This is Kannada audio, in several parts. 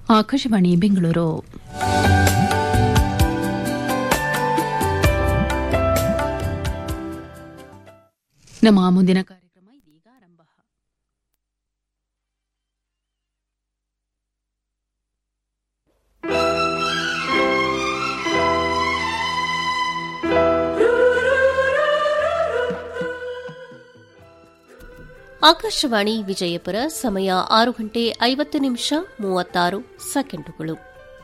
ಆಕಾಶವಾಣಿ ಬೆಂಗಳೂರು ನಮ್ಮ ಮುಂದಿನ ಕಾರ್ಯಕ್ರಮ ಇದೀಗ ಆರಂಭ ಆಕಾಶವಾಣಿ ವಿಜಯಪುರ ಸಮಯ ಆರು ಗಂಟೆ ಐವತ್ತು ನಿಮಿಷ ಮೂವತ್ತಾರು ಸೆಕೆಂಡುಗಳು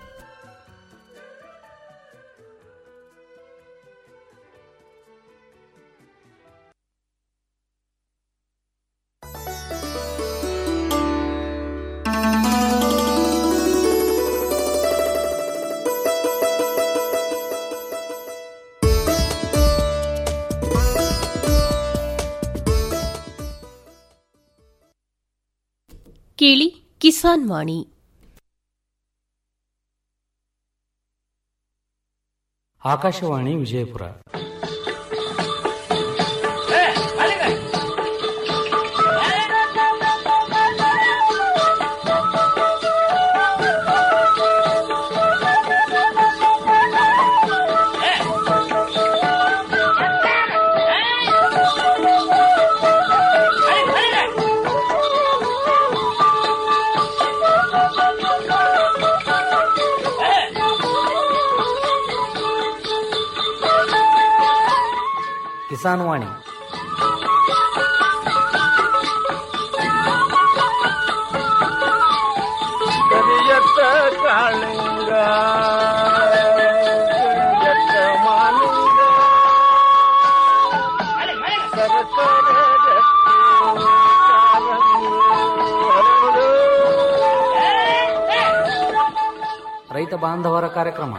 ಕೇಳಿ ಕಿಸಾನ್ ವಾಣಿ ಆಕಾಶವಾಣಿ ವಿಜಯಪುರ ಕಿಸಾನ್ ವಾಣಿ ಕರಿಯತ್ತ ಕಾಳಿಂಗ ಕರಿಯತ್ತ ಮಾಲಿಂಗ ಸರಸರ ರಕ್ತಿ ಕಾರಂಗಿ ಹರಡು. ರೈತ ಬಾಂಧವರ ಕಾರ್ಯಕ್ರಮ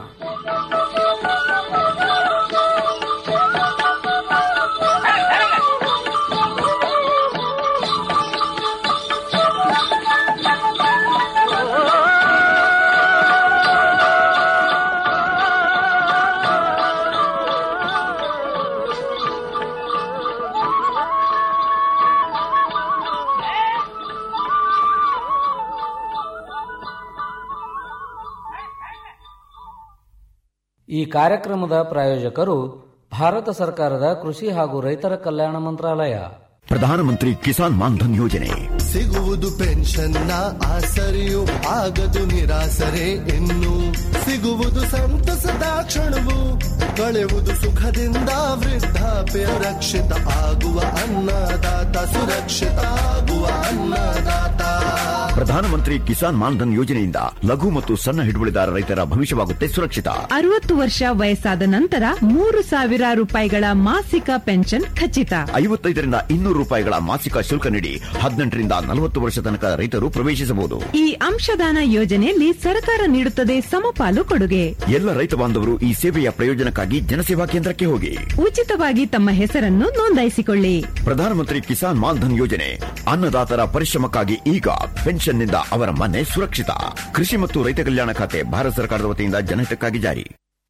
ಈ ಕಾರ್ಯಕ್ರಮದ ಪ್ರಾಯೋಜಕರು ಭಾರತ ಸರ್ಕಾರದ ಕೃಷಿ ಹಾಗೂ ರೈತರ ಕಲ್ಯಾಣ ಮಂತ್ರಾಲಯ ಪ್ರಧಾನಮಂತ್ರಿ ಕಿಸಾನ್ ಮಾನ್ಧನ್ ಯೋಜನೆ ಸಿಗುವುದು ಪೆನ್ಷನ್ನ ಆಸರೆಯು ಆಗದು ನಿರಾಸರೆ ಇನ್ನು ಸಿಗುವುದು ಸಂತಸದ ಕ್ಷಣವು ಕಳೆಯುವುದು ಸುಖದಿಂದ ವೃದ್ಧಾಪ್ಯ ರಕ್ಷಿತ ಆಗುವ ಅನ್ನದಾತ ಸುರಕ್ಷಿತ ಆಗುವ ಅನ್ನದಾತ ಪ್ರಧಾನಮಂತ್ರಿ ಕಿಸಾನ್ ಮಾನ್ಧನ್ ಯೋಜನೆಯಿಂದ ಲಘು ಮತ್ತು ಸಣ್ಣ ಹಿಡುವಳಿದಾರ ರೈತರ ಭವಿಷ್ಯವಾಗುತ್ತೆ ಸುರಕ್ಷಿತ ಅರವತ್ತು ವರ್ಷ ವಯಸ್ಸಾದ ನಂತರ ಮೂರು ಸಾವಿರ ರೂಪಾಯಿಗಳ ಮಾಸಿಕ ಪೆನ್ಷನ್ ಖಚಿತ ಐವತ್ತೈದರಿಂದ ಇನ್ನೂರು ರೂಪಾಯಿಗಳ ಮಾಸಿಕ ಶುಲ್ಕ ನೀಡಿ ಹದಿನೆಂಟರಿಂದ ನಲವತ್ತು ವರ್ಷ ತನಕ ರೈತರು ಪ್ರವೇಶಿಸಬಹುದು ಈ ಅಂಶದಾನ ಯೋಜನೆಯಲ್ಲಿ ಸರ್ಕಾರ ನೀಡುತ್ತದೆ ಸಮಪಾಲು ಕೊಡುಗೆ ಎಲ್ಲ ರೈತ ಬಾಂಧವರು ಈ ಸೇವೆಯ ಪ್ರಯೋಜನಕ್ಕಾಗಿ ಜನಸೇವಾ ಕೇಂದ್ರಕ್ಕೆ ಹೋಗಿ ಉಚಿತವಾಗಿ ತಮ್ಮ ಹೆಸರನ್ನು ನೋಂದಾಯಿಸಿಕೊಳ್ಳಿ ಪ್ರಧಾನಮಂತ್ರಿ ಕಿಸಾನ್ ಮಾನ್ಧನ್ ಯೋಜನೆ ಅನ್ನದಾತರ ಪರಿಶ್ರಮಕ್ಕಾಗಿ ಈಗ ಪೆನ್ಷನ್ನಿಂದ ಅವರ ಮನೆ ಸುರಕ್ಷಿತ ಕೃಷಿ ಮತ್ತು ರೈತ ಕಲ್ಯಾಣ ಖಾತೆ ಭಾರತ ಸರ್ಕಾರದ ವತಿಯಿಂದ ಜನಹಿತಕ್ಕಾಗಿ ಜಾರಿ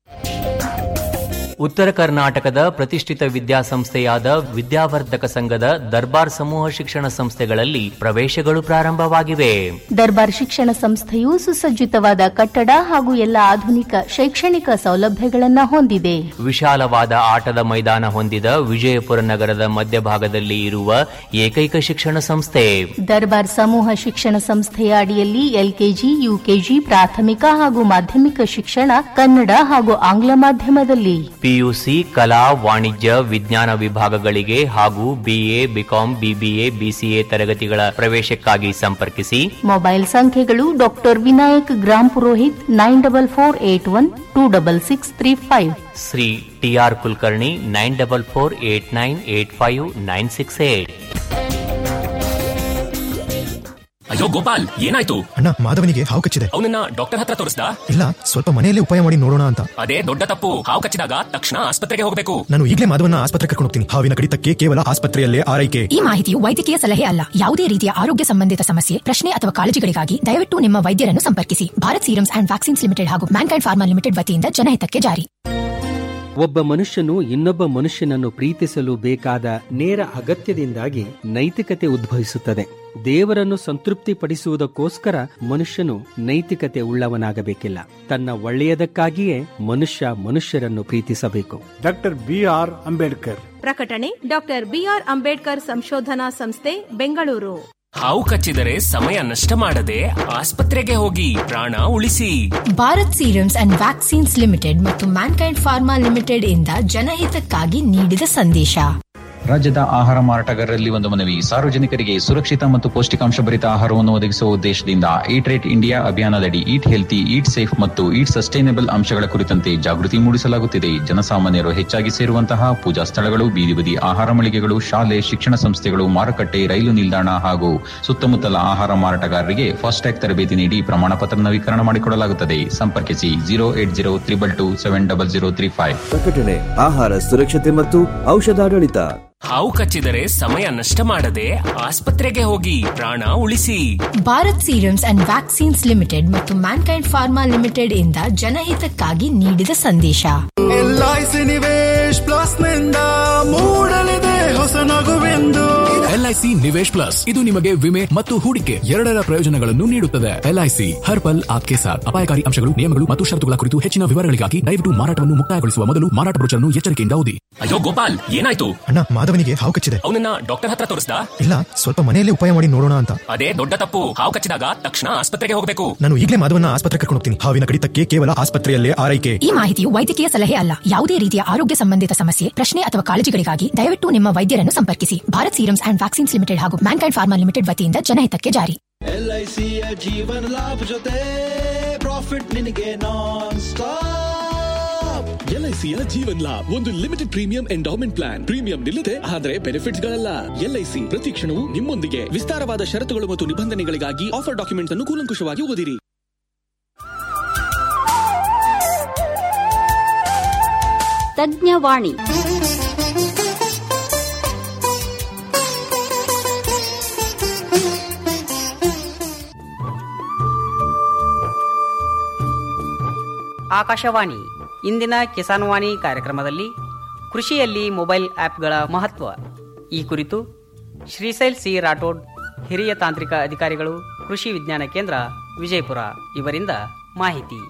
ಉತ್ತರ ಕರ್ನಾಟಕದ ಪ್ರತಿಷ್ಠಿತ ವಿದ್ಯಾಸಂಸ್ಥೆಯಾದ ವಿದ್ಯಾವರ್ಧಕ ಸಂಘದ ದರ್ಬಾರ್ ಸಮೂಹ ಶಿಕ್ಷಣ ಸಂಸ್ಥೆಗಳಲ್ಲಿ ಪ್ರವೇಶಗಳು ಪ್ರಾರಂಭವಾಗಿವೆ ದರ್ಬಾರ್ ಶಿಕ್ಷಣ ಸಂಸ್ಥೆಯು ಸುಸಜ್ಜಿತವಾದ ಕಟ್ಟಡ ಹಾಗೂ ಎಲ್ಲ ಆಧುನಿಕ ಶೈಕ್ಷಣಿಕ ಸೌಲಭ್ಯಗಳನ್ನು ಹೊಂದಿದೆ ವಿಶಾಲವಾದ ಆಟದ ಮೈದಾನ ಹೊಂದಿದ ವಿಜಯಪುರ ನಗರದ ಮಧ್ಯಭಾಗದಲ್ಲಿ ಇರುವ ಏಕೈಕ ಶಿಕ್ಷಣ ಸಂಸ್ಥೆ ದರ್ಬಾರ್ ಸಮೂಹ ಶಿಕ್ಷಣ ಸಂಸ್ಥೆಯ ಅಡಿಯಲ್ಲಿ ಎಲ್ಕೆಜಿ ಯುಕೆಜಿ ಪ್ರಾಥಮಿಕ ಹಾಗೂ ಮಾಧ್ಯಮಿಕ ಶಿಕ್ಷಣ ಕನ್ನಡ ಹಾಗೂ ಆಂಗ್ಲ ಮಾಧ್ಯಮದಲ್ಲಿ ಪಿಯುಸಿ ಕಲಾ ವಾಣಿಜ್ಯ ವಿಜ್ಞಾನ ವಿಭಾಗಗಳಿಗೆ ಹಾಗೂ ಬಿಎ ಬಿಕಾಂ ಬಿಬಿಎ ಬಿಸಿಎ ತರಗತಿಗಳ ಪ್ರವೇಶಕ್ಕಾಗಿ ಸಂಪರ್ಕಿಸಿ ಮೊಬೈಲ್ ಸಂಖ್ಯೆಗಳು doctor Vinayak Grampurohit nine double four eight one two double six three five Shri T R Kulkarni nine double four eight nine eight five nine six eight ಅಯ್ಯೋ ಗೋಪಾಲ್ ಏನಾಯ್ತು ಅಣ್ಣ ಮಾಧವನಿಗೆ ಹಾವು ಕಚ್ಚಿದೆ ಅವನನ್ನ ಡಾಕ್ಟರ್ ಹತ್ರ ತೋರಿಸ್ದ ಇಲ್ಲ ಸ್ವಲ್ಪ ಮನೆಯಲ್ಲೇ ಉಪಾಯ ಮಾಡಿ ನೋಡೋಣ ಅಂತ ಅದೇ ದೊಡ್ಡ ತಪ್ಪು ಹಾವು ಕಚ್ಚಿದಾಗ ತಕ್ಷಣ ಆಸ್ಪತ್ರೆಗೆ ಹೋಗಬೇಕು ನಾನು ಈಗಲೇ ಮಾಧವನ ಆಸ್ಪತ್ರೆ ಕರ್ಕೊಂಡು ಹೋಗ್ತೀನಿ ಹಾವಿನ ಕಡಿತಕ್ಕೆ ಕೇವಲ ಆಸ್ಪತ್ರೆಯಲ್ಲೇ ಆರೈಕೆ ಈ ಮಾಹಿತಿಯು ವೈದ್ಯಕೀಯ ಸಲಹೆ ಅಲ್ಲ ಯಾವುದೇ ರೀತಿಯ ಆರೋಗ್ಯ ಸಂಬಂಧಿತ ಸಮಸ್ಯೆ ಪ್ರಶ್ನೆ ಅಥವಾ ಕಾಳಜಿಗಳಿಗಾಗಿ ದಯವಿಟ್ಟು ನಿಮ್ಮ ವೈದ್ಯರನ್ನು ಸಂಪರ್ಕಿಸಿ Bharat Serums and Vaccines Limited ಹಾಗೂ ಮ್ಯಾನ್ಕೈಂಡ್ ಫಾರ್ಮಾ ಲಿಮಿಟೆಡ್ ವತಿಯಿಂದ ಜನಹಿತಕ್ಕೆ ಜಾರಿ ಒಬ್ಬ ಮನುಷ್ಯನು ಇನ್ನೊಬ್ಬ ಮನುಷ್ಯನನ್ನು ಪ್ರೀತಿಸಲು ಬೇಕಾದ ನೇರ ಅಗತ್ಯದಿಂದಾಗಿ ನೈತಿಕತೆ ಉದ್ಭವಿಸುತ್ತದೆ ದೇವರನ್ನು ಸಂತೃಪ್ತಿಪಡಿಸುವುದಕ್ಕೋಸ್ಕರ ಮನುಷ್ಯನು ನೈತಿಕತೆ ಉಳ್ಳವನಾಗಬೇಕಿಲ್ಲ ತನ್ನ ಒಳ್ಳೆಯದಕ್ಕಾಗಿಯೇ ಮನುಷ್ಯ ಮನುಷ್ಯರನ್ನು ಪ್ರೀತಿಸಬೇಕು ಡಾಕ್ಟರ್ ಬಿ ಆರ್ ಅಂಬೇಡ್ಕರ್ ಪ್ರಕಟಣೆ ಡಾಕ್ಟರ್ ಬಿಆರ್ ಅಂಬೇಡ್ಕರ್ ಸಂಶೋಧನಾ ಸಂಸ್ಥೆ ಬೆಂಗಳೂರು ಹಾವು ಕಚ್ಚಿದರೆ ಸಮಯ ನಷ್ಟ ಮಾಡದೆ ಆಸ್ಪತ್ರೆಗೆ ಹೋಗಿ ಪ್ರಾಣ ಉಳಿಸಿ Bharat Serums and Vaccines Limited ಮತ್ತು ಮ್ಯಾನ್ಕೈಂಡ್ ಫಾರ್ಮಾ ಲಿಮಿಟೆಡ್ ಇಂದ ಜನಹಿತಕ್ಕಾಗಿ ನೀಡಿದ ಸಂದೇಶ ರಾಜ್ಯದ ಆಹಾರ ಮಾರಾಟಗಾರರಲ್ಲಿ ಒಂದು ಮನವಿ ಸಾರ್ವಜನಿಕರಿಗೆ ಸುರಕ್ಷಿತ ಮತ್ತು ಪೌಷ್ಟಿಕಾಂಶ ಭರಿತ ಆಹಾರವನ್ನು ಒದಗಿಸುವ ಉದ್ದೇಶದಿಂದ ಈಟ್ ರೇಟ್ ಇಂಡಿಯಾ ಅಭಿಯಾನದಡಿ ಈಟ್ ಹೆಲ್ತಿ ಈಟ್ ಸೇಫ್ ಮತ್ತು ಈಟ್ ಸಸ್ಟೈನಬಲ್ ಅಂಶಗಳ ಕುರಿತಂತೆ ಜಾಗೃತಿ ಮೂಡಿಸಲಾಗುತ್ತಿದೆ ಜನಸಾಮಾನ್ಯರು ಹೆಚ್ಚಾಗಿ ಸೇರುವಂತಹ ಪೂಜಾ ಸ್ಥಳಗಳು ಬೀದಿ ಬದಿ ಆಹಾರ ಮಳಿಗೆಗಳು ಶಾಲೆ ಶಿಕ್ಷಣ ಸಂಸ್ಥೆಗಳು ಮಾರುಕಟ್ಟೆ ರೈಲು ನಿಲ್ದಾಣ ಹಾಗೂ ಸುತ್ತಮುತ್ತಲ ಆಹಾರ ಮಾರಾಟಗಾರರಿಗೆ ಫಾಸ್ಟ್ಯಾಗ್ ತರಬೇತಿ ನೀಡಿ ಪ್ರಮಾಣ ಪತ್ರ ನವೀಕರಣ ಮಾಡಿಕೊಡಲಾಗುತ್ತದೆ ಸಂಪರ್ಕಿಸಿ zero eight zero triple two seven double zero three five ಪ್ರಕಟಣೆ ಆಹಾರ ಸುರಕ್ಷತೆ ಮತ್ತು ಔಷಧಾಡಳಿತ ಹಾವು ಕಚ್ಚಿದರೆ ಸಮಯ ನಷ್ಟ ಮಾಡದೆ ಆಸ್ಪತ್ರೆಗೆ ಹೋಗಿ ಪ್ರಾಣ ಉಳಿಸಿ Bharat Serums and Vaccines Limited ಮತ್ತು ಮ್ಯಾನ್ಕೈಂಡ್ ಫಾರ್ಮಾ ಲಿಮಿಟೆಡ್ ಇಂದ ಜನಹಿತಕ್ಕಾಗಿ ನೀಡಿದ ಸಂದೇಶ ಎಲ್ಐಸಿ ನಿವೇಶ್ ಪ್ಲಸ್ ನಿಂದ ಮೂಡಲಿದೆ ಹೊಸ ನಗುವೆಂದು ಎಲ್ಐಸಿ ನಿವೇಶ್ ಪ್ಲಸ್ ಇದು ನಿಮಗೆ ವಿಮೆ ಮತ್ತು ಹೂಡಿಕೆ ಎರಡರ ಪ್ರಯೋಜನಗಳನ್ನು ನೀಡುತ್ತದೆ ಎಲ್ಐಸಿ ಹರ್ ಪಲ್ ಆಪ್ಕೆ ಸಾಥ್ ಅಪಾಯಕಾರಿ ಅಂಶಗಳು ನಿಯಮಗಳು ಮತ್ತು ಷರತ್ತುಗಳ ಕುರಿತು ಹೆಚ್ಚಿನ ವಿವರಗಳಿಗಾಗಿ ದಯವಿಟ್ಟು ಮಾರಾಟವನ್ನು ಮುಕ್ತಾಯಗೊಳಿಸುವ ಮೊದಲು ಮಾರಾಟ ಬ್ರೋಚರ್ನ್ನು ಎಚ್ಚರಿಕೆಯಿಂದ ಓದಿ ಅಯ್ಯೋ ಗೋಪಾಲ್ ಏನಾಯ್ತು ಅಣ್ಣ ಮಾಧವನಿಗೆ ಹಾವು ಕಚ್ಚಿದೆ ಅವನನ್ನ ಡಾಕ್ಟರ್ ಹತ್ರ ತೋರಿಸ್ದಾ ಇಲ್ಲ ಸ್ವಲ್ಪ ಮನೆಯಲ್ಲೇ ಉಪಾಯ ಮಾಡಿ ನೋಡೋಣ ಅಂತ ಅದೇ ದೊಡ್ಡ ತಪ್ಪು ಹಾವು ಕಚ್ಚಿದಾಗ ತಕ್ಷಣ ಆಸ್ಪತ್ರೆಗೆ ಹೋಗಬೇಕು ನಾನು ಈಗಲೇ ಮಾಧವನ ಆಸ್ಪತ್ರೆ ಕರ್ಕೊಂಡು ಹೋಗ್ತೀನಿ ಹಾವಿನ ಕಡಿತಕ್ಕೆ ಕೇವಲ ಆಸ್ಪತ್ರೆಯಲ್ಲೇ ಆರೈಕೆ ಈ ಮಾಹಿತಿಯು ವೈದ್ಯಕೀಯ ಸಲಹೆ ಅಲ್ಲ ಯಾವುದೇ ರೀತಿಯ ಆರೋಗ್ಯ ಸಂಬಂಧಿತ ಸಮಸ್ಯೆ ಪ್ರಶ್ನೆ ಅಥವಾ ಕಾಳಜಿಗಳಿಗಾಗಿ ದಯವಿಟ್ಟು ನಿಮ್ಮ ವೈದ್ಯರನ್ನು ಸಂಪರ್ಕಿಸಿ Bharat Serums and Vaccines Limited ಹಾಗೂ ಮ್ಯಾನ್ಕೈಂಡ್ ಫಾರ್ಮಾ ಲಿಮಿಟೆಡ್ ವತಿಯಿಂದ ಜನಹಿತಕ್ಕೆ ಜಾರಿ ಎಲ್ಐಸಿಯ ಜೀವನ ಲಾಭ ಜೊತೆ ಪ್ರಾಫಿಟ್ ನಿನಗೆ ನಾನ್ ಸ್ಟಾಪ್ ಎಲ್ಐಸಿಯ ಜೀವನ್ ಲಾಭ್ ಒಂದು limited premium endowment plan premium ನಿಲ್ಲದೆ ಆದರೆ ಬೆನಿಫಿಟ್ಸ್ ಗಳಲ್ಲ ಎಲ್ಐಸಿ ಪ್ರತಿ ಕ್ಷಣವೂ ನಿಮ್ಮೊಂದಿಗೆ ವಿಸ್ತಾರವಾದ ಷರತ್ತುಗಳು ಮತ್ತು ನಿಬಂಧನೆಗಳಿಗಾಗಿ ಆಫರ್ ಡಾಕ್ಯುಮೆಂಟ್ಸ್ ಅನ್ನು ಕೂಲಂಕುಷವಾಗಿ ಓದಿರಿ ತಜ್ಞವಾಣಿ ಆಕಾಶವಾಣಿ ಇಂದಿನ ಕಿಸಾನ್ ವಾಣಿ ಕಾರ್ಯಕ್ರಮದಲ್ಲಿ ಕೃಷಿಯಲ್ಲಿ ಮೊಬೈಲ್ ಆ್ಯಪ್ಗಳ ಮಹತ್ವ ಈ ಕುರಿತು ಶ್ರೀಶೈಲ್ ಸಿ ರಾಠೋಡ್ ಹಿರಿಯ ತಾಂತ್ರಿಕ ಅಧಿಕಾರಿಗಳು ಕೃಷಿ ವಿಜ್ಞಾನ ಕೇಂದ್ರ ವಿಜಯಪುರ ಇವರಿಂದ ಮಾಹಿತಿ